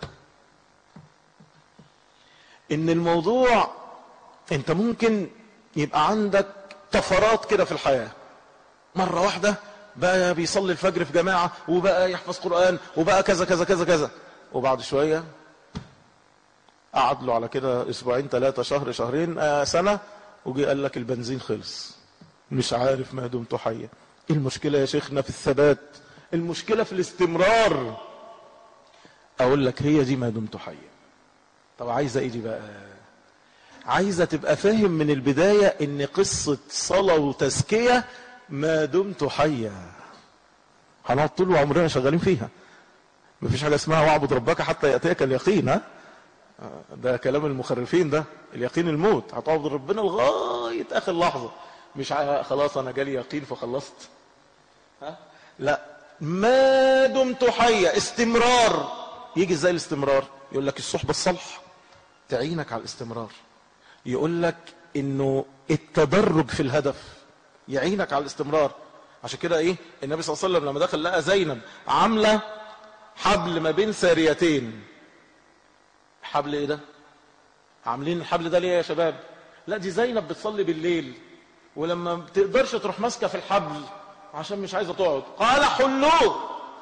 ان الموضوع انت ممكن يبقى عندك طفرات كده في الحياه مرة واحدة بقى بيصلي الفجر في جماعة وبقى يحفظ قرآن وبقى كذا كذا كذا كذا وبعد شوية قعد له على كده اسبوعين ثلاثة شهر شهرين آه سنة وجي قال لك البنزين خلص مش عارف ما دمت حيا إيه المشكلة يا شيخنا في الثبات المشكلة في الاستمرار اقول لك هي دي ما دمت حيا طب عايزة ايه دي بقى عايزة تبقى فاهم من البداية ان قصة صلاة وتزكية ما دمت حيا هنقعد طول عمرنا شغالين فيها مفيش حاجة اسمها واعبد ربك حتى يأتيك اليقين ها ده كلام المخرفين ده اليقين الموت هتعبد ربنا لغاية اخر لحظة مش ع- خلاص انا جالي يقين فخلصت ها لا ما دمت حيا استمرار يجي ازاي الاستمرار يقول لك الصحبة الصالحة تعينك على الاستمرار يقول لك انه التدرج في الهدف يعينك على الاستمرار عشان كده ايه النبي صلى الله عليه وسلم لما دخل لقى زينب عامله حبل ما بين ساريتين حبل ايه ده عاملين الحبل ده ليه يا شباب لا دي زينب بتصلي بالليل ولما ما بتقدرش تروح ماسكه في الحبل عشان مش عايزه تقعد قال حلوه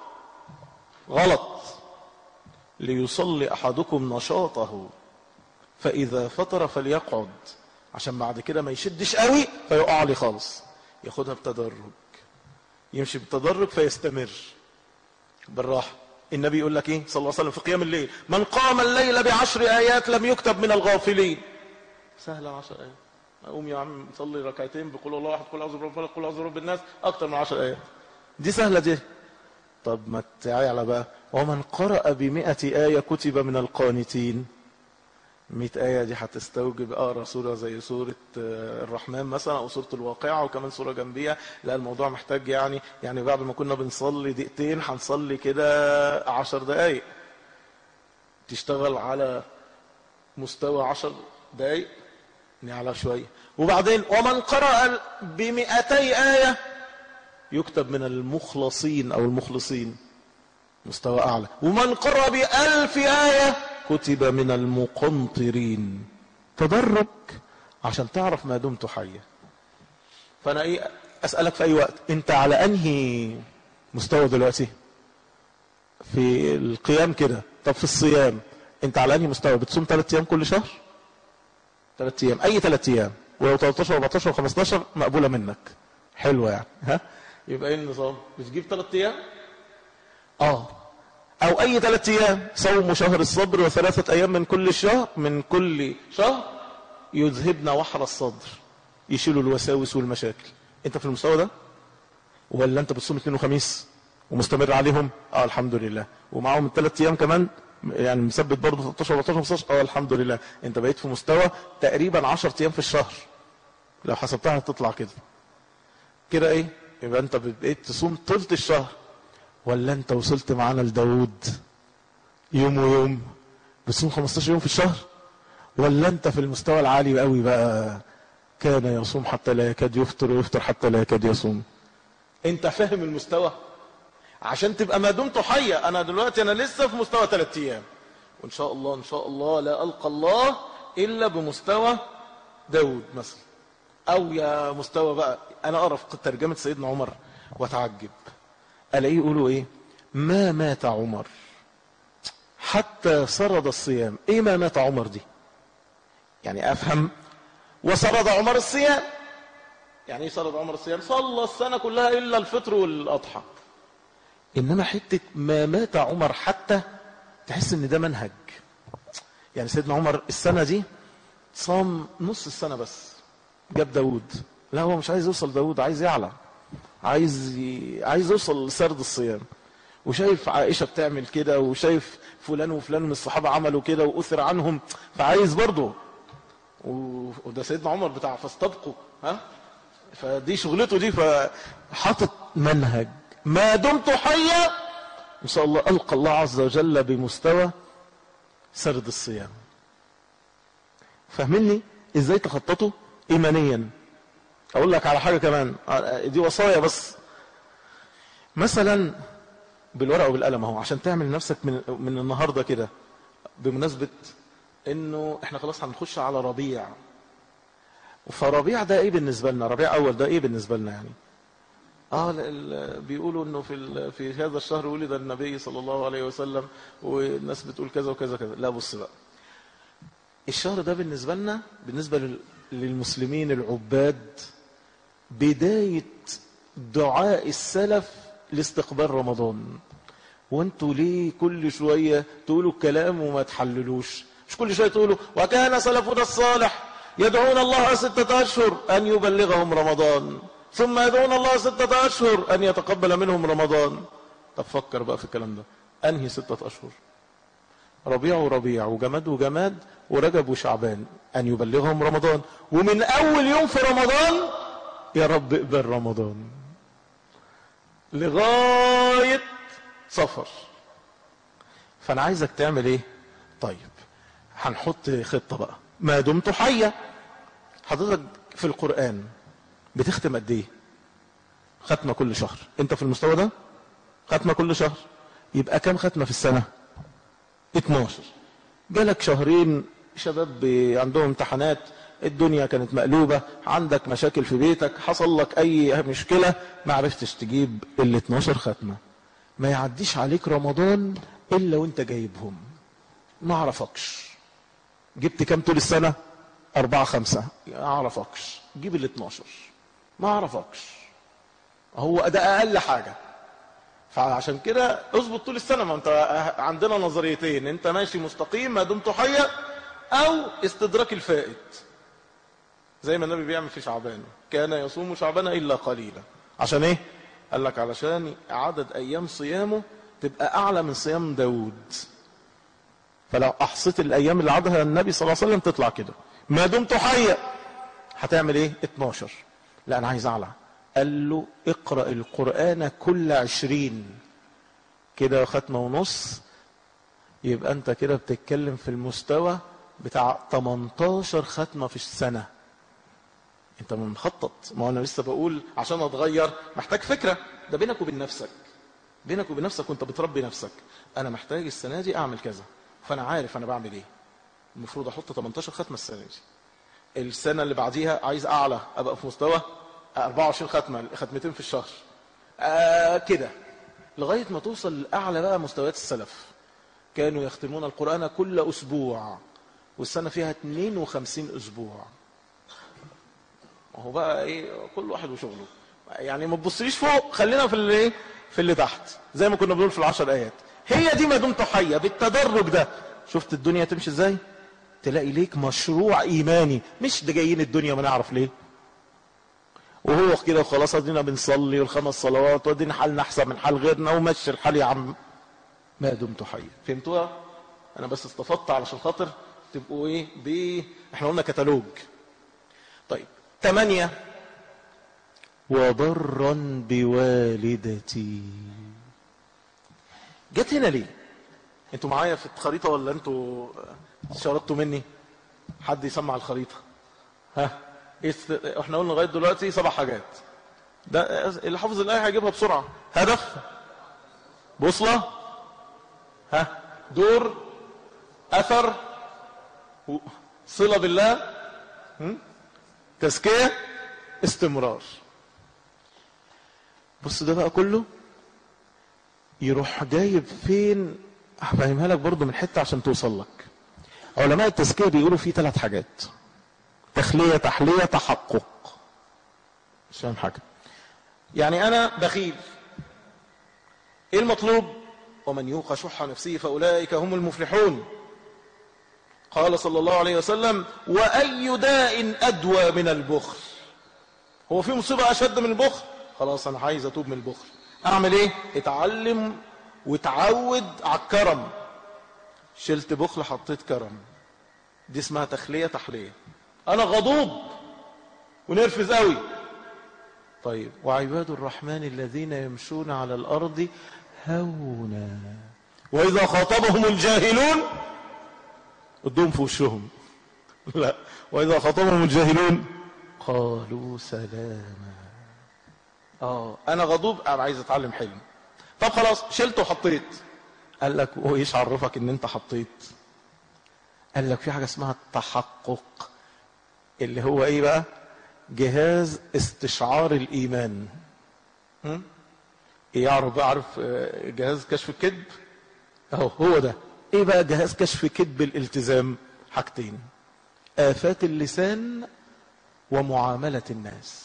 غلط ليصلي احدكم نشاطه فاذا فطر فليقعد عشان بعد كده ما يشدش قوي فيقع عليه خالص ياخدها بتدرج يمشي بتدرج فيستمر بالراحه النبي يقول لك ايه صلى الله عليه وسلم في قيام الليل من قام الليل بعشر ايات لم يكتب من الغافلين سهله عشر ايات قوم يا عم صلي ركعتين بقول الله واحد قل اعوذ برب الفلق قل اعوذ برب الناس اكتر من 10 ايات دي سهله دي طب ما تعالى بقى ومن قرأ بمئة آية كتب من القانتين 100 آية دي هتستوجب أقرأ سورة زي سورة آه، الرحمن مثلا أو سورة الواقعة وكمان سورة جنبيها لا الموضوع محتاج يعني يعني بعد ما كنا بنصلي دقيقتين هنصلي كده عشر دقايق تشتغل على مستوى عشر دقايق نعلى شوية وبعدين ومن قرأ بمئتي آية يكتب من المخلصين أو المخلصين مستوى أعلى ومن قرأ بألف آية كتب من المقنطرين تدرج عشان تعرف ما دمت حيا فأنا إيه أسألك في أي وقت أنت على أنهي مستوى دلوقتي في القيام كده طب في الصيام أنت على أنهي مستوى بتصوم ثلاث أيام كل شهر ثلاث أيام أي ثلاث أيام ولو 13 14 15 مقبولة منك حلوة يعني ها يبقى ايه النظام بتجيب ثلاث ايام اه او اي ثلاث ايام صوم شهر الصبر وثلاثة ايام من كل شهر من كل شهر يذهبن وحر الصدر يشيلوا الوساوس والمشاكل انت في المستوى ده ولا انت بتصوم اثنين وخميس ومستمر عليهم اه الحمد لله ومعاهم الثلاث ايام كمان يعني مثبت برضه 13 14 15 اه الحمد لله انت بقيت في مستوى تقريبا 10 ايام في الشهر لو حسبتها هتطلع كده كده ايه يبقى انت بقيت تصوم طولة الشهر ولا انت وصلت معانا لداود يوم ويوم بتصوم 15 يوم في الشهر ولا انت في المستوى العالي قوي بقى كان يصوم حتى لا يكاد يفطر ويفطر حتى لا يكاد يصوم انت فاهم المستوى عشان تبقى ما دمت حيا انا دلوقتي انا لسه في مستوى ثلاث ايام وان شاء الله ان شاء الله لا القى الله الا بمستوى داود مثلا او يا مستوى بقى انا اقرا في ترجمه سيدنا عمر واتعجب الاقيه يقولوا ايه ما مات عمر حتى سرد الصيام ايه ما مات عمر دي يعني افهم وسرد عمر الصيام يعني ايه سرد عمر الصيام صلى السنه كلها الا الفطر والاضحى انما حته ما مات عمر حتى تحس ان ده منهج يعني سيدنا عمر السنه دي صام نص السنه بس جاب داود لا هو مش عايز يوصل داود عايز يعلى عايز ي... عايز يوصل لسرد الصيام وشايف عائشه بتعمل كده وشايف فلان وفلان من الصحابه عملوا كده واثر عنهم فعايز برضه و... وده سيدنا عمر بتاع فاستبقوا ها فدي شغلته دي فحاطط منهج ما دمت حيا ان شاء الله القى الله عز وجل بمستوى سرد الصيام فاهمني ازاي تخططه ايمانيا اقول لك على حاجه كمان دي وصايا بس مثلا بالورقه وبالقلم اهو عشان تعمل لنفسك من من النهارده كده بمناسبه انه احنا خلاص هنخش على ربيع فربيع ده ايه بالنسبه لنا ربيع اول ده ايه بالنسبه لنا يعني اه ال- ال- بيقولوا انه في ال- في هذا الشهر ولد النبي صلى الله عليه وسلم والناس بتقول كذا وكذا كذا لا بص بقى الشهر ده بالنسبه لنا بالنسبه لل- للمسلمين العباد بدايه دعاء السلف لاستقبال رمضان وانتوا ليه كل شويه تقولوا الكلام وما تحللوش مش كل شويه تقولوا وكان سلفنا الصالح يدعون الله ستة أشهر أن يبلغهم رمضان ثم يدعون الله ستة أشهر أن يتقبل منهم رمضان طب فكر بقى في الكلام ده أنهي ستة أشهر ربيع وربيع وجماد وجماد ورجب وشعبان أن يبلغهم رمضان ومن أول يوم في رمضان يا رب اقبل رمضان لغاية صفر فأنا عايزك تعمل إيه طيب هنحط خطة بقى ما دمت حيا حضرتك في القرآن بتختم قد ايه ختمة كل شهر انت في المستوى ده ختمة كل شهر يبقى كم ختمة في السنة 12 جالك شهرين شباب ب- عندهم امتحانات الدنيا كانت مقلوبة عندك مشاكل في بيتك حصل لك اي مشكلة ما عرفتش تجيب ال 12 ختمة ما يعديش عليك رمضان الا وانت جايبهم ما اعرفكش جبت كام طول السنة أربعة خمسة ما أعرفكش جيب ال 12 ما أعرفكش هو ده أقل حاجة فعشان كده اظبط طول السنة ما أنت عندنا نظريتين أنت ماشي مستقيم ما دمت حيا أو استدراك الفائت زي ما النبي بيعمل في شعبان كان يصوم شعبان الا قليلا عشان ايه قال لك علشان عدد ايام صيامه تبقى اعلى من صيام داود فلو احصيت الايام اللي عدها النبي صلى الله عليه وسلم تطلع كده ما دمت حيا هتعمل ايه 12 لا انا عايز اعلى قال له اقرا القران كل عشرين كده ختمه ونص يبقى انت كده بتتكلم في المستوى بتاع 18 ختمه في السنه انت مخطط ما انا لسه بقول عشان اتغير محتاج فكره ده بينك وبين نفسك بينك وبين نفسك وانت بتربي نفسك انا محتاج السنه دي اعمل كذا فانا عارف انا بعمل ايه المفروض احط 18 ختمه السنه دي السنه اللي بعديها عايز اعلى ابقى في مستوى 24 ختمه ختمتين في الشهر آه كده لغايه ما توصل لاعلى بقى مستويات السلف كانوا يختمون القران كل اسبوع والسنه فيها 52 اسبوع ما هو بقى ايه كل واحد وشغله يعني ما تبصليش فوق خلينا في اللي ايه في اللي تحت زي ما كنا بنقول في العشر ايات هي دي ما دمت حيه بالتدرج ده شفت الدنيا تمشي ازاي تلاقي ليك مشروع ايماني مش ده جايين الدنيا ما نعرف ليه وهو كده خلاص ادينا بنصلي والخمس صلوات وادينا حالنا احسن من حال غيرنا ومشي الحال يا عم ما دمت حيا فهمتوها انا بس استفدت علشان خاطر تبقوا ايه ب احنا قلنا كتالوج طيب ثمانية وبرا بوالدتي جت هنا ليه انتوا معايا في الخريطة ولا انتوا شردتوا مني حد يسمع الخريطة ها است... احنا قلنا لغاية دلوقتي سبع حاجات ده اللي حافظ الآية هيجيبها بسرعة هدف بوصلة ها دور أثر صلة بالله تزكية استمرار بص ده بقى كله يروح جايب فين هفهمها لك برضو من حتة عشان توصل لك علماء التزكية بيقولوا فيه ثلاث حاجات تخلية تحلية تحقق مش فاهم حاجة يعني أنا بخيل إيه المطلوب ومن يوق شح نفسه فأولئك هم المفلحون قال صلى الله عليه وسلم وأي داء أدوى من البخل هو في مصيبة أشد من البخل خلاص أنا عايز أتوب من البخل أعمل إيه اتعلم وتعود على الكرم شلت بخل حطيت كرم دي اسمها تخلية تحلية أنا غضوب ونرفز قوي طيب وعباد الرحمن الذين يمشون على الأرض هونا وإذا خاطبهم الجاهلون ادوهم في وشهم لا واذا خاطبهم الجاهلون قالوا سلاما اه انا غضوب انا عايز اتعلم حلم طب خلاص شلت وحطيت قال لك وايش عرفك ان انت حطيت قال لك في حاجه اسمها التحقق اللي هو ايه بقى جهاز استشعار الايمان هم؟ ايه يعرف بقى عارف جهاز كشف الكذب اهو هو ده ايه بقى جهاز كشف كذب الالتزام حاجتين آفات اللسان ومعاملة الناس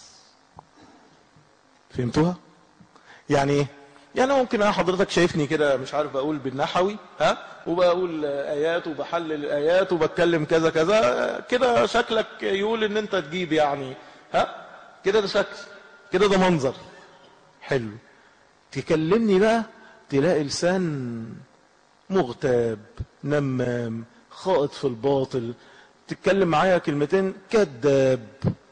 فهمتوها يعني ايه يعني ممكن انا حضرتك شايفني كده مش عارف بقول بالنحوي ها وبقول ايات وبحلل الايات وبتكلم كذا كذا كده شكلك يقول ان انت تجيب يعني ها كده ده شكل كده ده منظر حلو تكلمني بقى تلاقي لسان مغتاب نمام خائط في الباطل تتكلم معايا كلمتين كذاب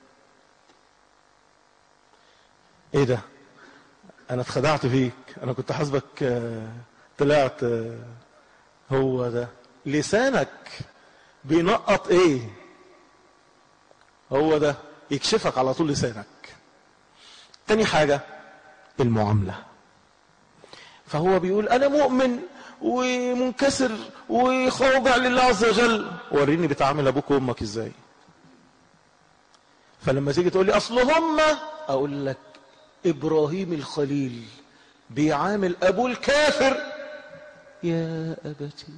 ايه ده انا اتخدعت فيك انا كنت حاسبك طلعت هو ده لسانك بينقط ايه هو ده يكشفك على طول لسانك تاني حاجة المعاملة فهو بيقول انا مؤمن ومنكسر وخاضع لله عز وجل وريني بتعامل ابوك وامك ازاي فلما تيجي تقول لي اصل هم اقول لك ابراهيم الخليل بيعامل ابوه الكافر يا ابتي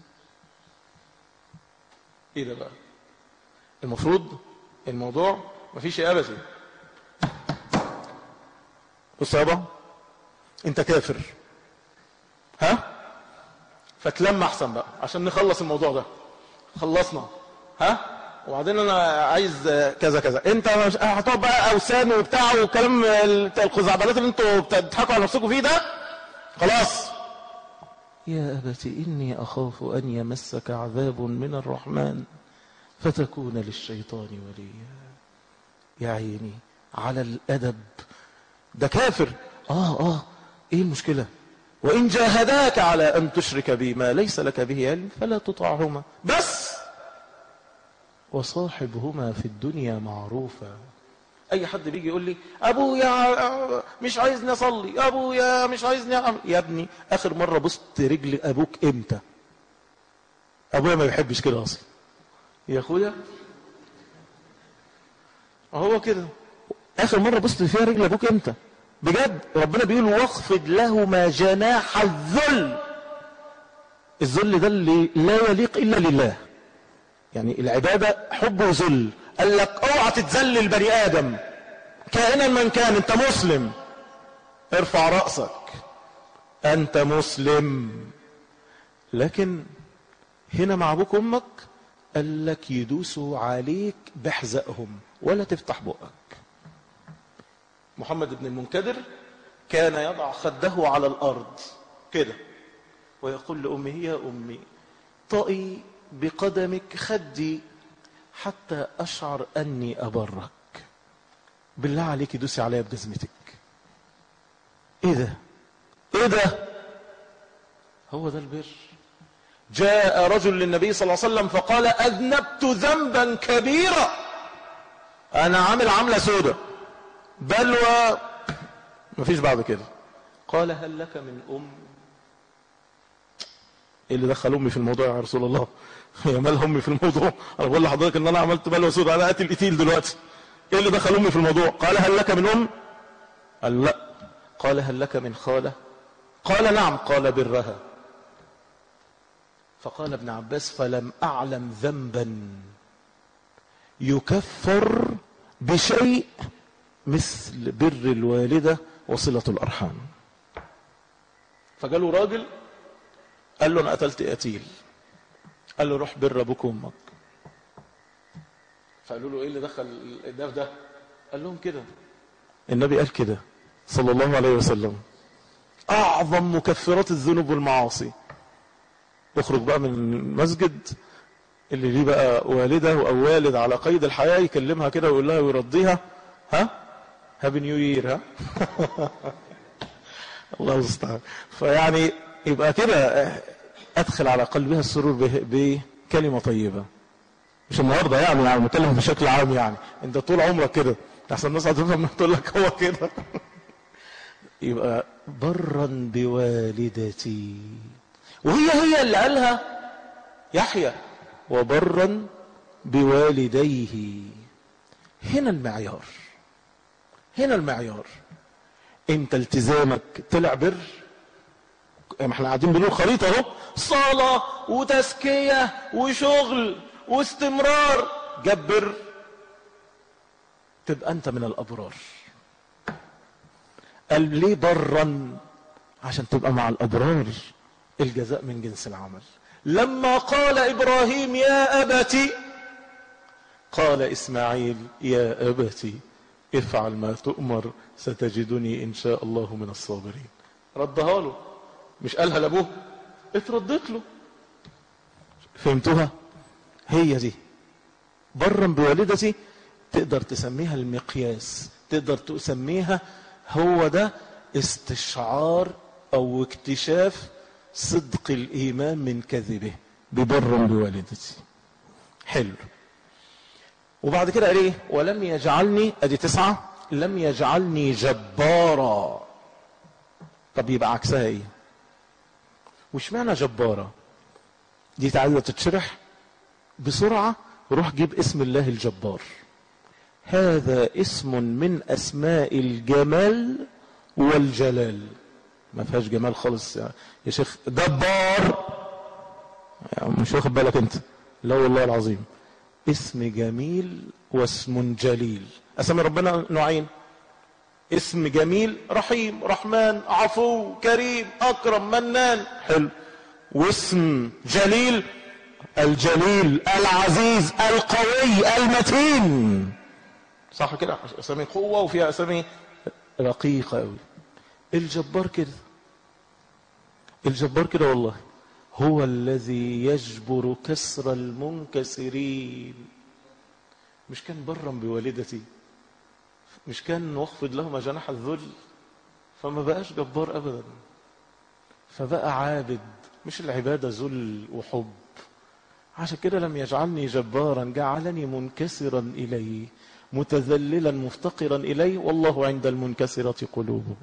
ايه ده بقى المفروض الموضوع مفيش يا ابتي بص يابا انت كافر ها فتلم احسن بقى عشان نخلص الموضوع ده خلصنا ها وبعدين انا عايز كذا كذا انت مش هتقعد بقى اوسان وبتاع وكلام ال- الخزعبلات اللي انتوا بتضحكوا على نفسكم فيه ده خلاص يا أبت إني أخاف أن يمسك عذاب من الرحمن فتكون للشيطان وليا يا عيني على الأدب ده كافر آه آه إيه المشكلة وإن جاهداك على أن تشرك بي ما ليس لك به علم فلا تطعهما بس وصاحبهما في الدنيا معروفا اي حد بيجي يقول لي ابويا مش عايزني اصلي ابويا مش عايزني اعمل يا ابني اخر مره بصت رجل ابوك امتى ابويا ما بيحبش كده اصلا يا اخويا هو كده اخر مره بصت فيها رجل ابوك امتى بجد ربنا بيقول واخفض لهما جناح الذل الذل ده اللي لا يليق الا لله يعني العبادة حب وذل قال لك اوعى تتذلل بني ادم كائنا من كان انت مسلم ارفع رأسك انت مسلم لكن هنا مع ابوك وامك قال لك يدوسوا عليك بحزقهم ولا تفتح بقك محمد بن المنكدر كان يضع خده على الارض كده ويقول لامه يا امي طئي بقدمك خدي حتى اشعر اني ابرك بالله عليك دوسي عليا بجزمتك ايه ده ايه ده هو ده البر جاء رجل للنبي صلى الله عليه وسلم فقال اذنبت ذنبا كبيرا انا عامل عمله سودة بلوى مفيش بعد كده قال هل لك من ام ايه اللي دخل امي في الموضوع يا رسول الله يا مال امي في الموضوع انا بقول لحضرتك ان انا عملت بلوى سودة انا قاتل قتيل دلوقتي ايه اللي دخل امي في الموضوع قال هل لك من ام قال لا قال هل لك من خاله قال نعم قال برها فقال ابن عباس فلم اعلم ذنبا يكفر بشيء مثل بر الوالده وصله الارحام فجاله راجل قال له انا قتلت قتيل قال له روح بر ابوك وامك فقالوا له ايه اللي دخل ده في ده قال لهم كده النبي قال كده صلى الله عليه وسلم اعظم مكفرات الذنوب والمعاصي اخرج بقى من المسجد اللي ليه بقى والده او والد على قيد الحياه يكلمها كده ويقول لها ويرضيها ها هابي نيو يير ها الله المستعان فيعني يبقى كده ادخل على قلبها السرور به- بكلمه طيبه مش النهارده يعني يعني بتكلم بشكل عام يعني انت طول عمرك كده احسن الناس هتفهم تقول لك هو كده يبقى برا بوالدتي وهي هي اللي قالها يحيى وبرا بوالديه هنا المعيار هنا المعيار انت التزامك طلع بر ما احنا قاعدين بنقول خريطه اهو صلاه وتزكيه وشغل واستمرار جبر تبقى انت من الابرار قال ليه برا عشان تبقى مع الابرار الجزاء من جنس العمل لما قال ابراهيم يا ابت قال اسماعيل يا ابت افعل ما تؤمر ستجدني ان شاء الله من الصابرين ردها له مش قالها لابوه اتردت له فهمتوها هي دي برا بوالدتي تقدر تسميها المقياس تقدر تسميها هو ده استشعار او اكتشاف صدق الايمان من كذبه ببرا بوالدتي حلو وبعد كده قال ايه ولم يجعلني ادي تسعة لم يجعلني جبارا طب يبقى عكسها ايه وش معنى جبارة دي عايزة تتشرح بسرعة روح جيب اسم الله الجبار هذا اسم من اسماء الجمال والجلال ما فيهاش جمال خالص يا, يا شيخ جبار يعني مش واخد بالك انت لا والله العظيم اسم جميل واسم جليل اسامي ربنا نوعين اسم جميل رحيم رحمن عفو كريم اكرم منان حلو واسم جليل الجليل العزيز القوي المتين صح كده اسامي قوه وفيها اسامي رقيقه قوي الجبار كده الجبار كده والله هو الذي يجبر كسر المنكسرين مش كان برا بوالدتي مش كان واخفض لهما جناح الذل فما بقاش جبار ابدا فبقى عابد مش العباده ذل وحب عشان كده لم يجعلني جبارا جعلني منكسرا اليه متذللا مفتقرا اليه والله عند المنكسره قلوبهم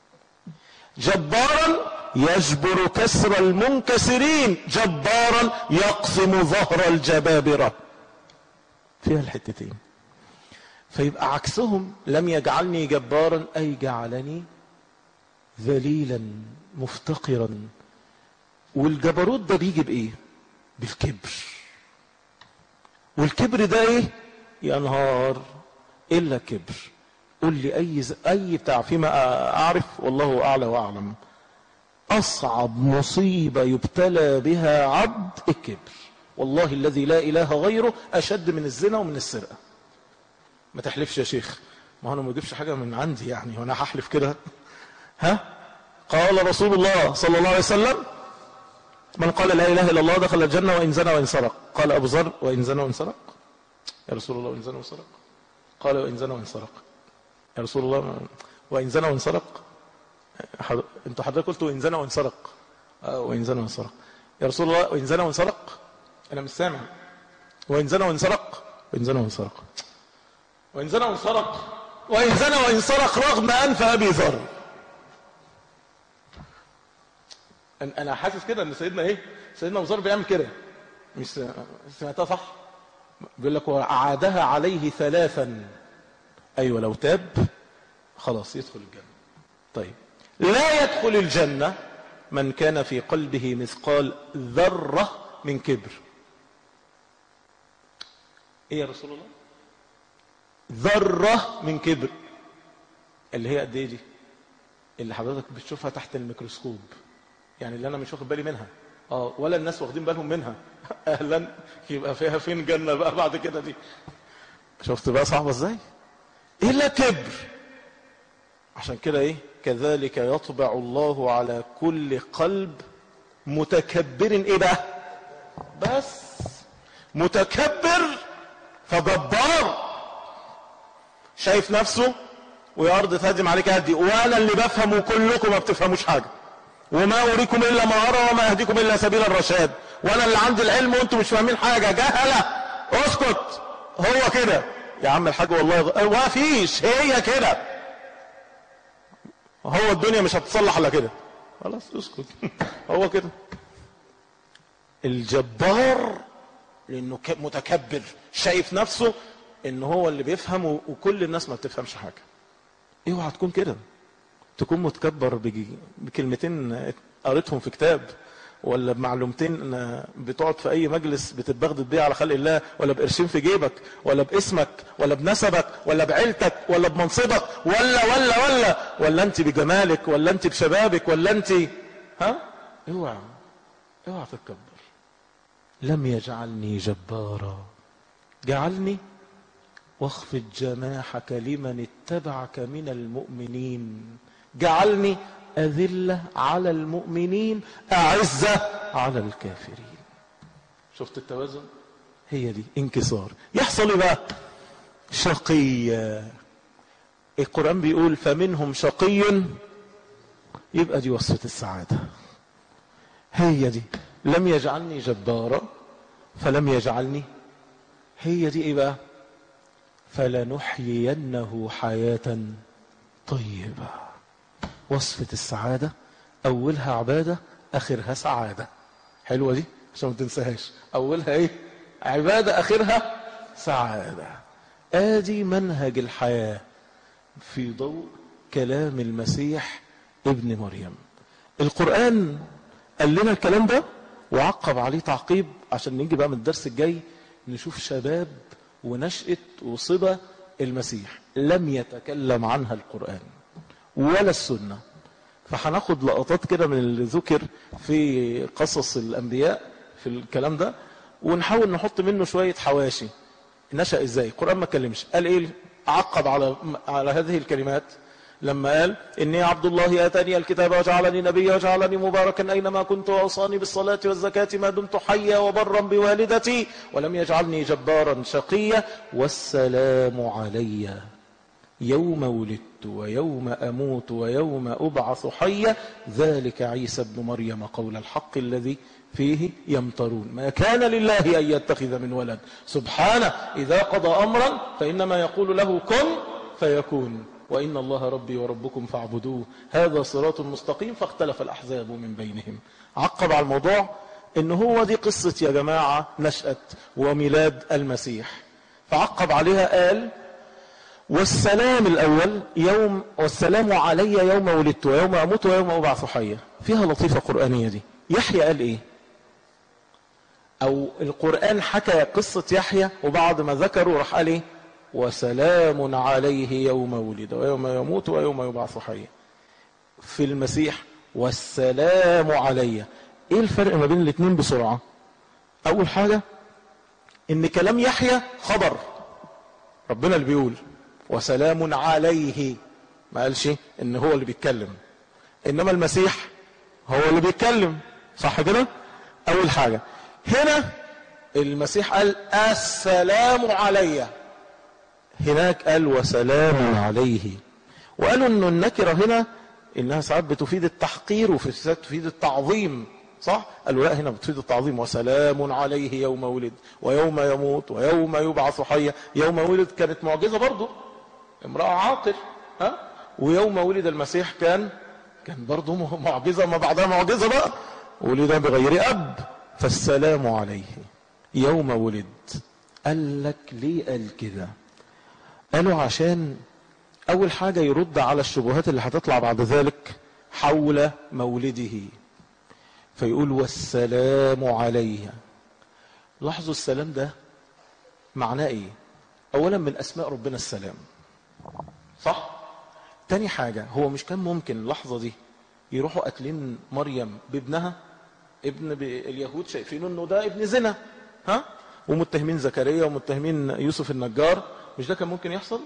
جبارا يجبر كسر المنكسرين جبارا يقسم ظهر الجبابره فيها الحتتين فيبقى عكسهم لم يجعلني جبارا اي جعلني ذليلا مفتقرا والجبروت ده بيجي بايه بالكبر والكبر ده ايه يا نهار الا كبر قل لي اي ز... اي بتاع فيما اعرف والله اعلى واعلم اصعب مصيبه يبتلى بها عبد الكبر والله الذي لا اله غيره اشد من الزنا ومن السرقه ما تحلفش يا شيخ ما انا ما اجيبش حاجه من عندي يعني وانا هحلف كده ها قال رسول الله صلى الله عليه وسلم من قال لا اله الا الله دخل الجنه وان زنى وان سرق قال ابو ذر وان زنى وان سرق يا رسول الله وان زنى وان سرق قال وان زنى وان سرق يا رسول الله وان زنى وان سرق حض... انتوا حضرتك قلتوا وان زنى وان سرق آه وان زنى وان سرق يا رسول الله وان زنى وان سرق انا مش سامع وان زنى وان سرق وان زنى وان سرق وان زنى وان سرق وان زنى وان سرق رغم انف ابي ذر انا حاسس كده ان سيدنا ايه سيدنا ابو ذر بيعمل كده مش سمعتها صح بيقول لك واعادها عليه ثلاثا ايوه لو تاب خلاص يدخل الجنه طيب لا يدخل الجنه من كان في قلبه مثقال ذره من كبر ايه يا رسول الله ذره من كبر اللي هي قد ايه دي اللي حضرتك بتشوفها تحت الميكروسكوب يعني اللي انا مش واخد بالي منها اه ولا الناس واخدين بالهم منها اهلا يبقى فيها فين جنه بقى بعد كده دي شفت بقى صعبه ازاي الا كبر عشان كده ايه كذلك يطبع الله على كل قلب متكبر ايه بقى بس متكبر فجبار شايف نفسه ويا ارض تهدم عليك هدي وانا اللي بفهم وكلكم ما بتفهموش حاجه وما اريكم الا ما ارى وما اهديكم الا سبيل الرشاد وانا اللي عندي العلم وانتم مش فاهمين حاجه جهله اسكت هو كده يا عم الحاج والله ما فيش هي كده هو الدنيا مش هتتصلح الا كده خلاص اسكت هو كده الجبار لانه متكبر شايف نفسه ان هو اللي بيفهم وكل الناس ما بتفهمش حاجه اوعى تكون كده تكون متكبر بكلمتين قريتهم في كتاب ولا بمعلومتين بتقعد في اي مجلس بتتبغدد بيه على خلق الله ولا بقرشين في جيبك ولا باسمك ولا بنسبك ولا بعيلتك ولا بمنصبك ولا ولا ولا ولا انت بجمالك ولا انت بشبابك ولا انت ها اوعى اوعى تتكبر لم يجعلني جبارا جعلني واخفض جناحك لمن اتبعك من المؤمنين جعلني أذلة على المؤمنين أعزة على الكافرين شفت التوازن هي دي انكسار يحصل ايه بقى شقي القرآن بيقول فمنهم شقي يبقى دي وصفة السعادة هي دي لم يجعلني جبارا فلم يجعلني هي دي ايه بقى فلنحيينه حياة طيبة وصفة السعادة أولها عبادة آخرها سعادة حلوة دي عشان ما تنساهاش أولها إيه عبادة آخرها سعادة آدي منهج الحياة في ضوء كلام المسيح ابن مريم القرآن قال لنا الكلام ده وعقب عليه تعقيب عشان نيجي بقى من الدرس الجاي نشوف شباب ونشأة وصبا المسيح لم يتكلم عنها القرآن ولا السنة فهناخد لقطات كده من اللي ذكر في قصص الأنبياء في الكلام ده ونحاول نحط منه شوية حواشي نشأ ازاي القرآن ما اتكلمش قال ايه عقب على على هذه الكلمات لما قال إني عبد الله آتاني الكتاب وجعلني نبيا وجعلني مباركا أينما كنت وأوصاني بالصلاة والزكاة ما دمت حيا وبرا بوالدتي ولم يجعلني جبارا شقيا والسلام علي يوم ولدت ويوم أموت ويوم أبعث حيا ذلك عيسى ابن مريم قول الحق الذي فيه يمترون ما كان لله أن يتخذ من ولد سبحانه إذا قضى أمرا فإنما يقول له كن فيكون وإن الله ربي وربكم فاعبدوه هذا صراط مستقيم فاختلف الأحزاب من بينهم عقب على الموضوع إن هو دي قصة يا جماعة نشأة وميلاد المسيح فعقب عليها قال والسلام الأول يوم والسلام علي يوم ولدت ويوم أموت ويوم أبعث حيا فيها لطيفة قرآنية دي يحيى قال إيه أو القرآن حكى قصة يحيى وبعد ما ذكروا راح قال إيه وسلام عليه يوم ولد ويوم يموت ويوم يبعث حيا في المسيح والسلام علي ايه الفرق ما بين الاثنين بسرعة اول حاجة ان كلام يحيى خبر ربنا اللي بيقول وسلام عليه ما قالش ان هو اللي بيتكلم انما المسيح هو اللي بيتكلم صح كده اول حاجة هنا المسيح قال السلام علي هناك قال وسلام عليه وقالوا ان النكرة هنا انها ساعات بتفيد التحقير وفي ساعات تفيد التعظيم صح قالوا لا هنا بتفيد التعظيم وسلام عليه يوم ولد ويوم يموت ويوم يبعث حيا يوم ولد كانت معجزة برضه امرأة عاقل ها ويوم ولد المسيح كان كان برضه معجزة ما بعدها معجزة بقى ولد بغير أب فالسلام عليه يوم ولد قال لك ليه قال كده قالوا عشان أول حاجة يرد على الشبهات اللي هتطلع بعد ذلك حول مولده فيقول والسلام عليه لاحظوا السلام ده معناه ايه اولا من اسماء ربنا السلام صح تاني حاجة هو مش كان ممكن اللحظة دي يروحوا قاتلين مريم بابنها ابن ب... اليهود شايفينه انه ده ابن زنا ها ومتهمين زكريا ومتهمين يوسف النجار مش ده كان ممكن يحصل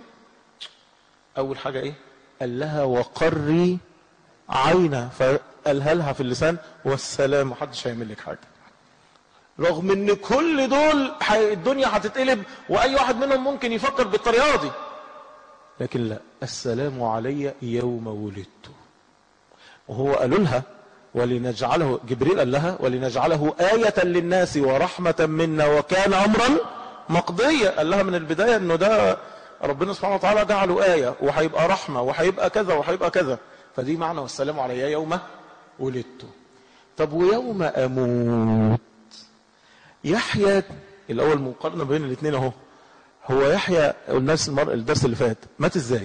اول حاجة ايه قال لها وقري عينه فقالها لها في اللسان والسلام محدش هيعمل لك حاجة رغم ان كل دول حي... الدنيا هتتقلب واي واحد منهم ممكن يفكر بالطريقة دي لكن لا السلام علي يوم ولدت وهو قالوا لها ولنجعله جبريل قال لها ولنجعله آية للناس ورحمة منا وكان أمرا مقضية قال لها من البداية انه ده ربنا سبحانه وتعالى جعله آية وهيبقى رحمة وهيبقى كذا وهيبقى كذا فدي معنى والسلام علي يوم ولدت طب ويوم أموت يحيى الأول مقارنة بين الاثنين اهو هو يحيى الناس المر... الدرس اللي فات مات ازاي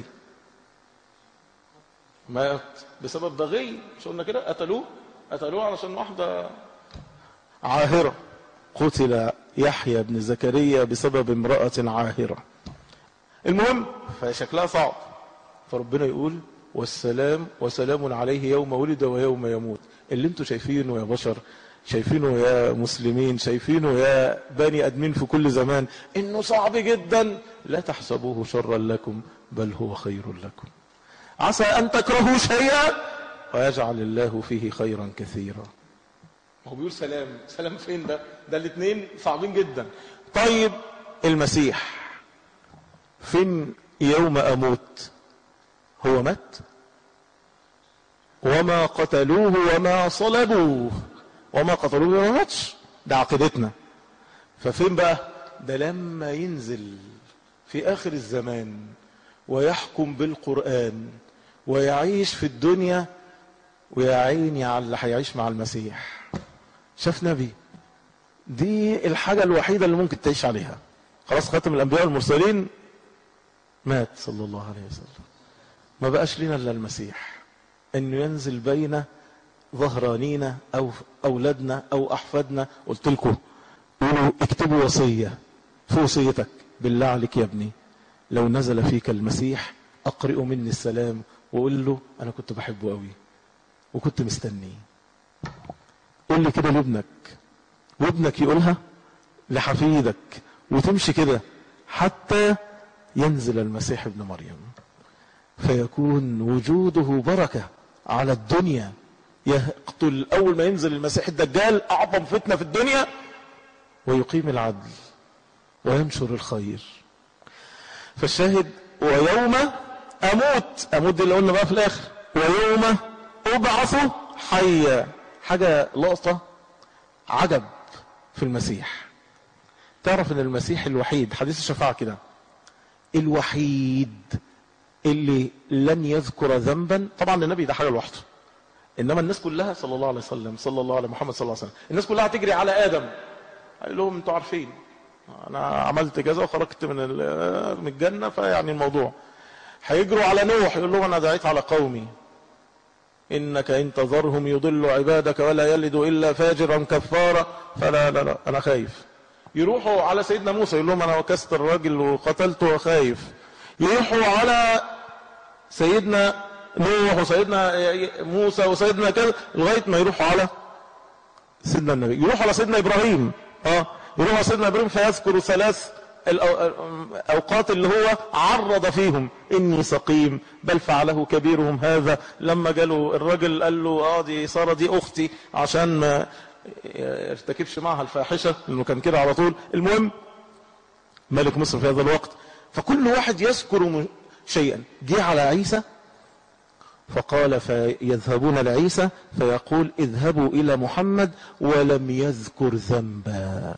مات بسبب بغي مش قلنا كده قتلوه قتلوه علشان واحدة عاهرة قتل يحيى بن زكريا بسبب امرأة عاهرة المهم فشكلها صعب فربنا يقول والسلام وسلام عليه يوم ولد ويوم يموت اللي انتوا شايفينه يا بشر شايفينه يا مسلمين شايفينه يا بني ادمين في كل زمان انه صعب جدا لا تحسبوه شرا لكم بل هو خير لكم عسى ان تكرهوا شيئا ويجعل الله فيه خيرا كثيرا هو بيقول سلام سلام فين ده ده الاثنين صعبين جدا طيب المسيح فين يوم اموت هو مات وما قتلوه وما صلبوه وما قتلوه وما ماتش ده عقيدتنا ففين بقى ده لما ينزل في اخر الزمان ويحكم بالقرآن ويعيش في الدنيا ويا عيني على اللي هيعيش مع المسيح شاف نبي دي الحاجة الوحيدة اللي ممكن تعيش عليها خلاص خاتم الأنبياء والمرسلين مات صلى الله عليه وسلم ما بقاش لنا إلا المسيح أنه ينزل بين ظهرانينا أو أولادنا أو أحفادنا قلت لكم قولوا اكتبوا وصية في وصيتك بالله عليك يا ابني لو نزل فيك المسيح أقرئ مني السلام وقول له أنا كنت بحبه قوي وكنت مستنيه قول لي كده لابنك وابنك يقولها لحفيدك وتمشي كده حتى ينزل المسيح ابن مريم فيكون وجوده بركة على الدنيا يقتل أول ما ينزل المسيح الدجال أعظم فتنة في الدنيا ويقيم العدل وينشر الخير فالشاهد ويوم أموت أموت دي اللي قلنا بقى في الآخر ويوم أبعث حيا حاجة لقطة عجب في المسيح تعرف ان المسيح الوحيد حديث الشفاعة كده الوحيد اللي لن يذكر ذنبا طبعا النبي ده حاجة لوحده انما الناس كلها صلى الله عليه وسلم صلى الله على محمد صلى الله عليه وسلم الناس كلها هتجري على ادم قال لهم انتوا عارفين انا عملت كذا وخرجت من ال- من الجنه فيعني الموضوع هيجروا على نوح يقول لهم انا دعيت على قومي انك ان تذرهم يضل عبادك ولا يلد الا فاجرا كفارا فلا لا لا انا خايف يروحوا على سيدنا موسى يقول لهم انا وكست الراجل وقتلته وخايف يروحوا على سيدنا نوح وسيدنا موسى وسيدنا كذا لغايه ما يروحوا على سيدنا النبي يروحوا على سيدنا ابراهيم اه يروحوا على سيدنا ابراهيم فيذكر ثلاث الاوقات اللي هو عرض فيهم اني سقيم بل فعله كبيرهم هذا لما جاله الراجل قال له اه دي ساره دي اختي عشان ما يرتكبش معها الفاحشه لانه كان كده على طول المهم ملك مصر في هذا الوقت فكل واحد يذكر م- شيئا جه على عيسى فقال فيذهبون لعيسى فيقول اذهبوا الى محمد ولم يذكر ذنبا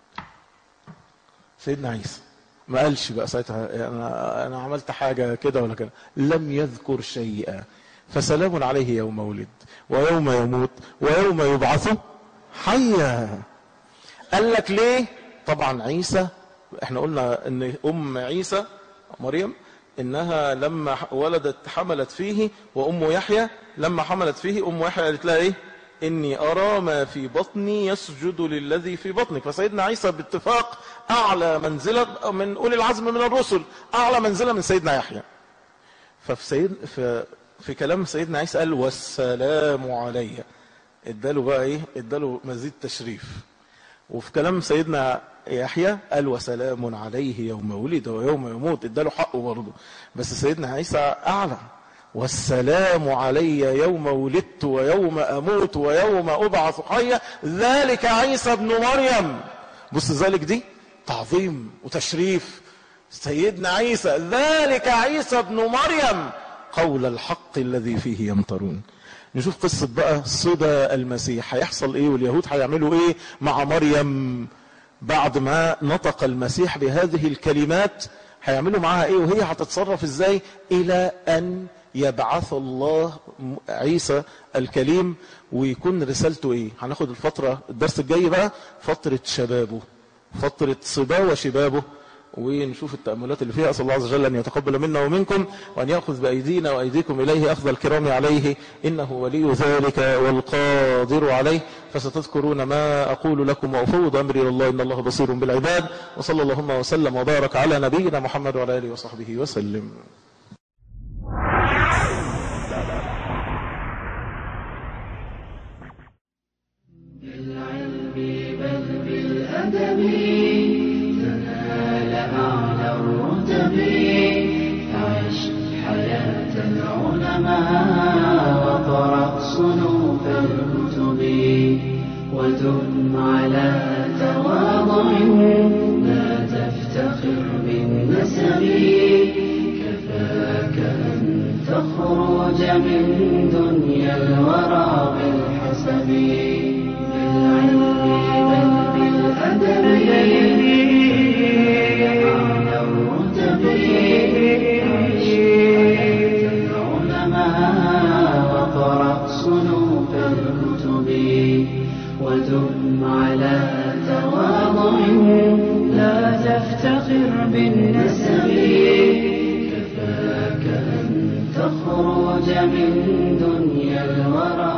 سيدنا عيسى ما قالش بقى ساعتها انا انا عملت حاجه كده ولا كده لم يذكر شيئا فسلام عليه يوم ولد ويوم يموت ويوم يبعث حيا قال لك ليه طبعا عيسى احنا قلنا ان ام عيسى مريم انها لما ولدت حملت فيه وام يحيى لما حملت فيه ام يحيى قالت لها ايه اني ارى ما في بطني يسجد للذي في بطنك فسيدنا عيسى باتفاق اعلى منزله من اولي العزم من الرسل اعلى منزله من سيدنا يحيى ففي سيد في في كلام سيدنا عيسى قال والسلام علي اداله بقى ايه اداله مزيد تشريف وفي كلام سيدنا يحيى قال وسلام عليه يوم ولد ويوم يموت اداله حقه برضه بس سيدنا عيسى اعلى والسلام علي يوم ولدت ويوم اموت ويوم ابعث حيا ذلك عيسى ابن مريم بص ذلك دي تعظيم وتشريف سيدنا عيسى ذلك عيسى ابن مريم قول الحق الذي فيه يمطرون نشوف قصة بقى صدى المسيح هيحصل ايه واليهود هيعملوا ايه مع مريم بعد ما نطق المسيح بهذه الكلمات هيعملوا معاها ايه وهي هتتصرف ازاي الى ان يبعث الله عيسى الكليم ويكون رسالته ايه هناخد الفترة الدرس الجاي بقى فترة شبابه فترة صباه وشبابه ونشوف التأملات اللي فيها أسأل الله عز وجل أن يتقبل منا ومنكم وأن يأخذ بأيدينا وأيديكم إليه أخذ الكرام عليه إنه ولي ذلك والقادر عليه فستذكرون ما أقول لكم وأفوض أمري إلى الله إن الله بصير بالعباد وصلى اللهم وسلم وبارك على نبينا محمد وعلى آله وصحبه وسلم بالعلم بل بالأدب تنال أعلى الرتب فعش حياة العلماء وقرأ صنوف الكتب ودم على تواضع لا تفتخر بالنسب كفاك أن تخرج من دنيا الورى بالحسب بالعلم بل بالأدب أعلى الرتب عش حياة العلماء وقرأ صنوف الكتب ودم على تواضع لا تفتخر بالنسب كفاك أن تخرج من دنيا الورى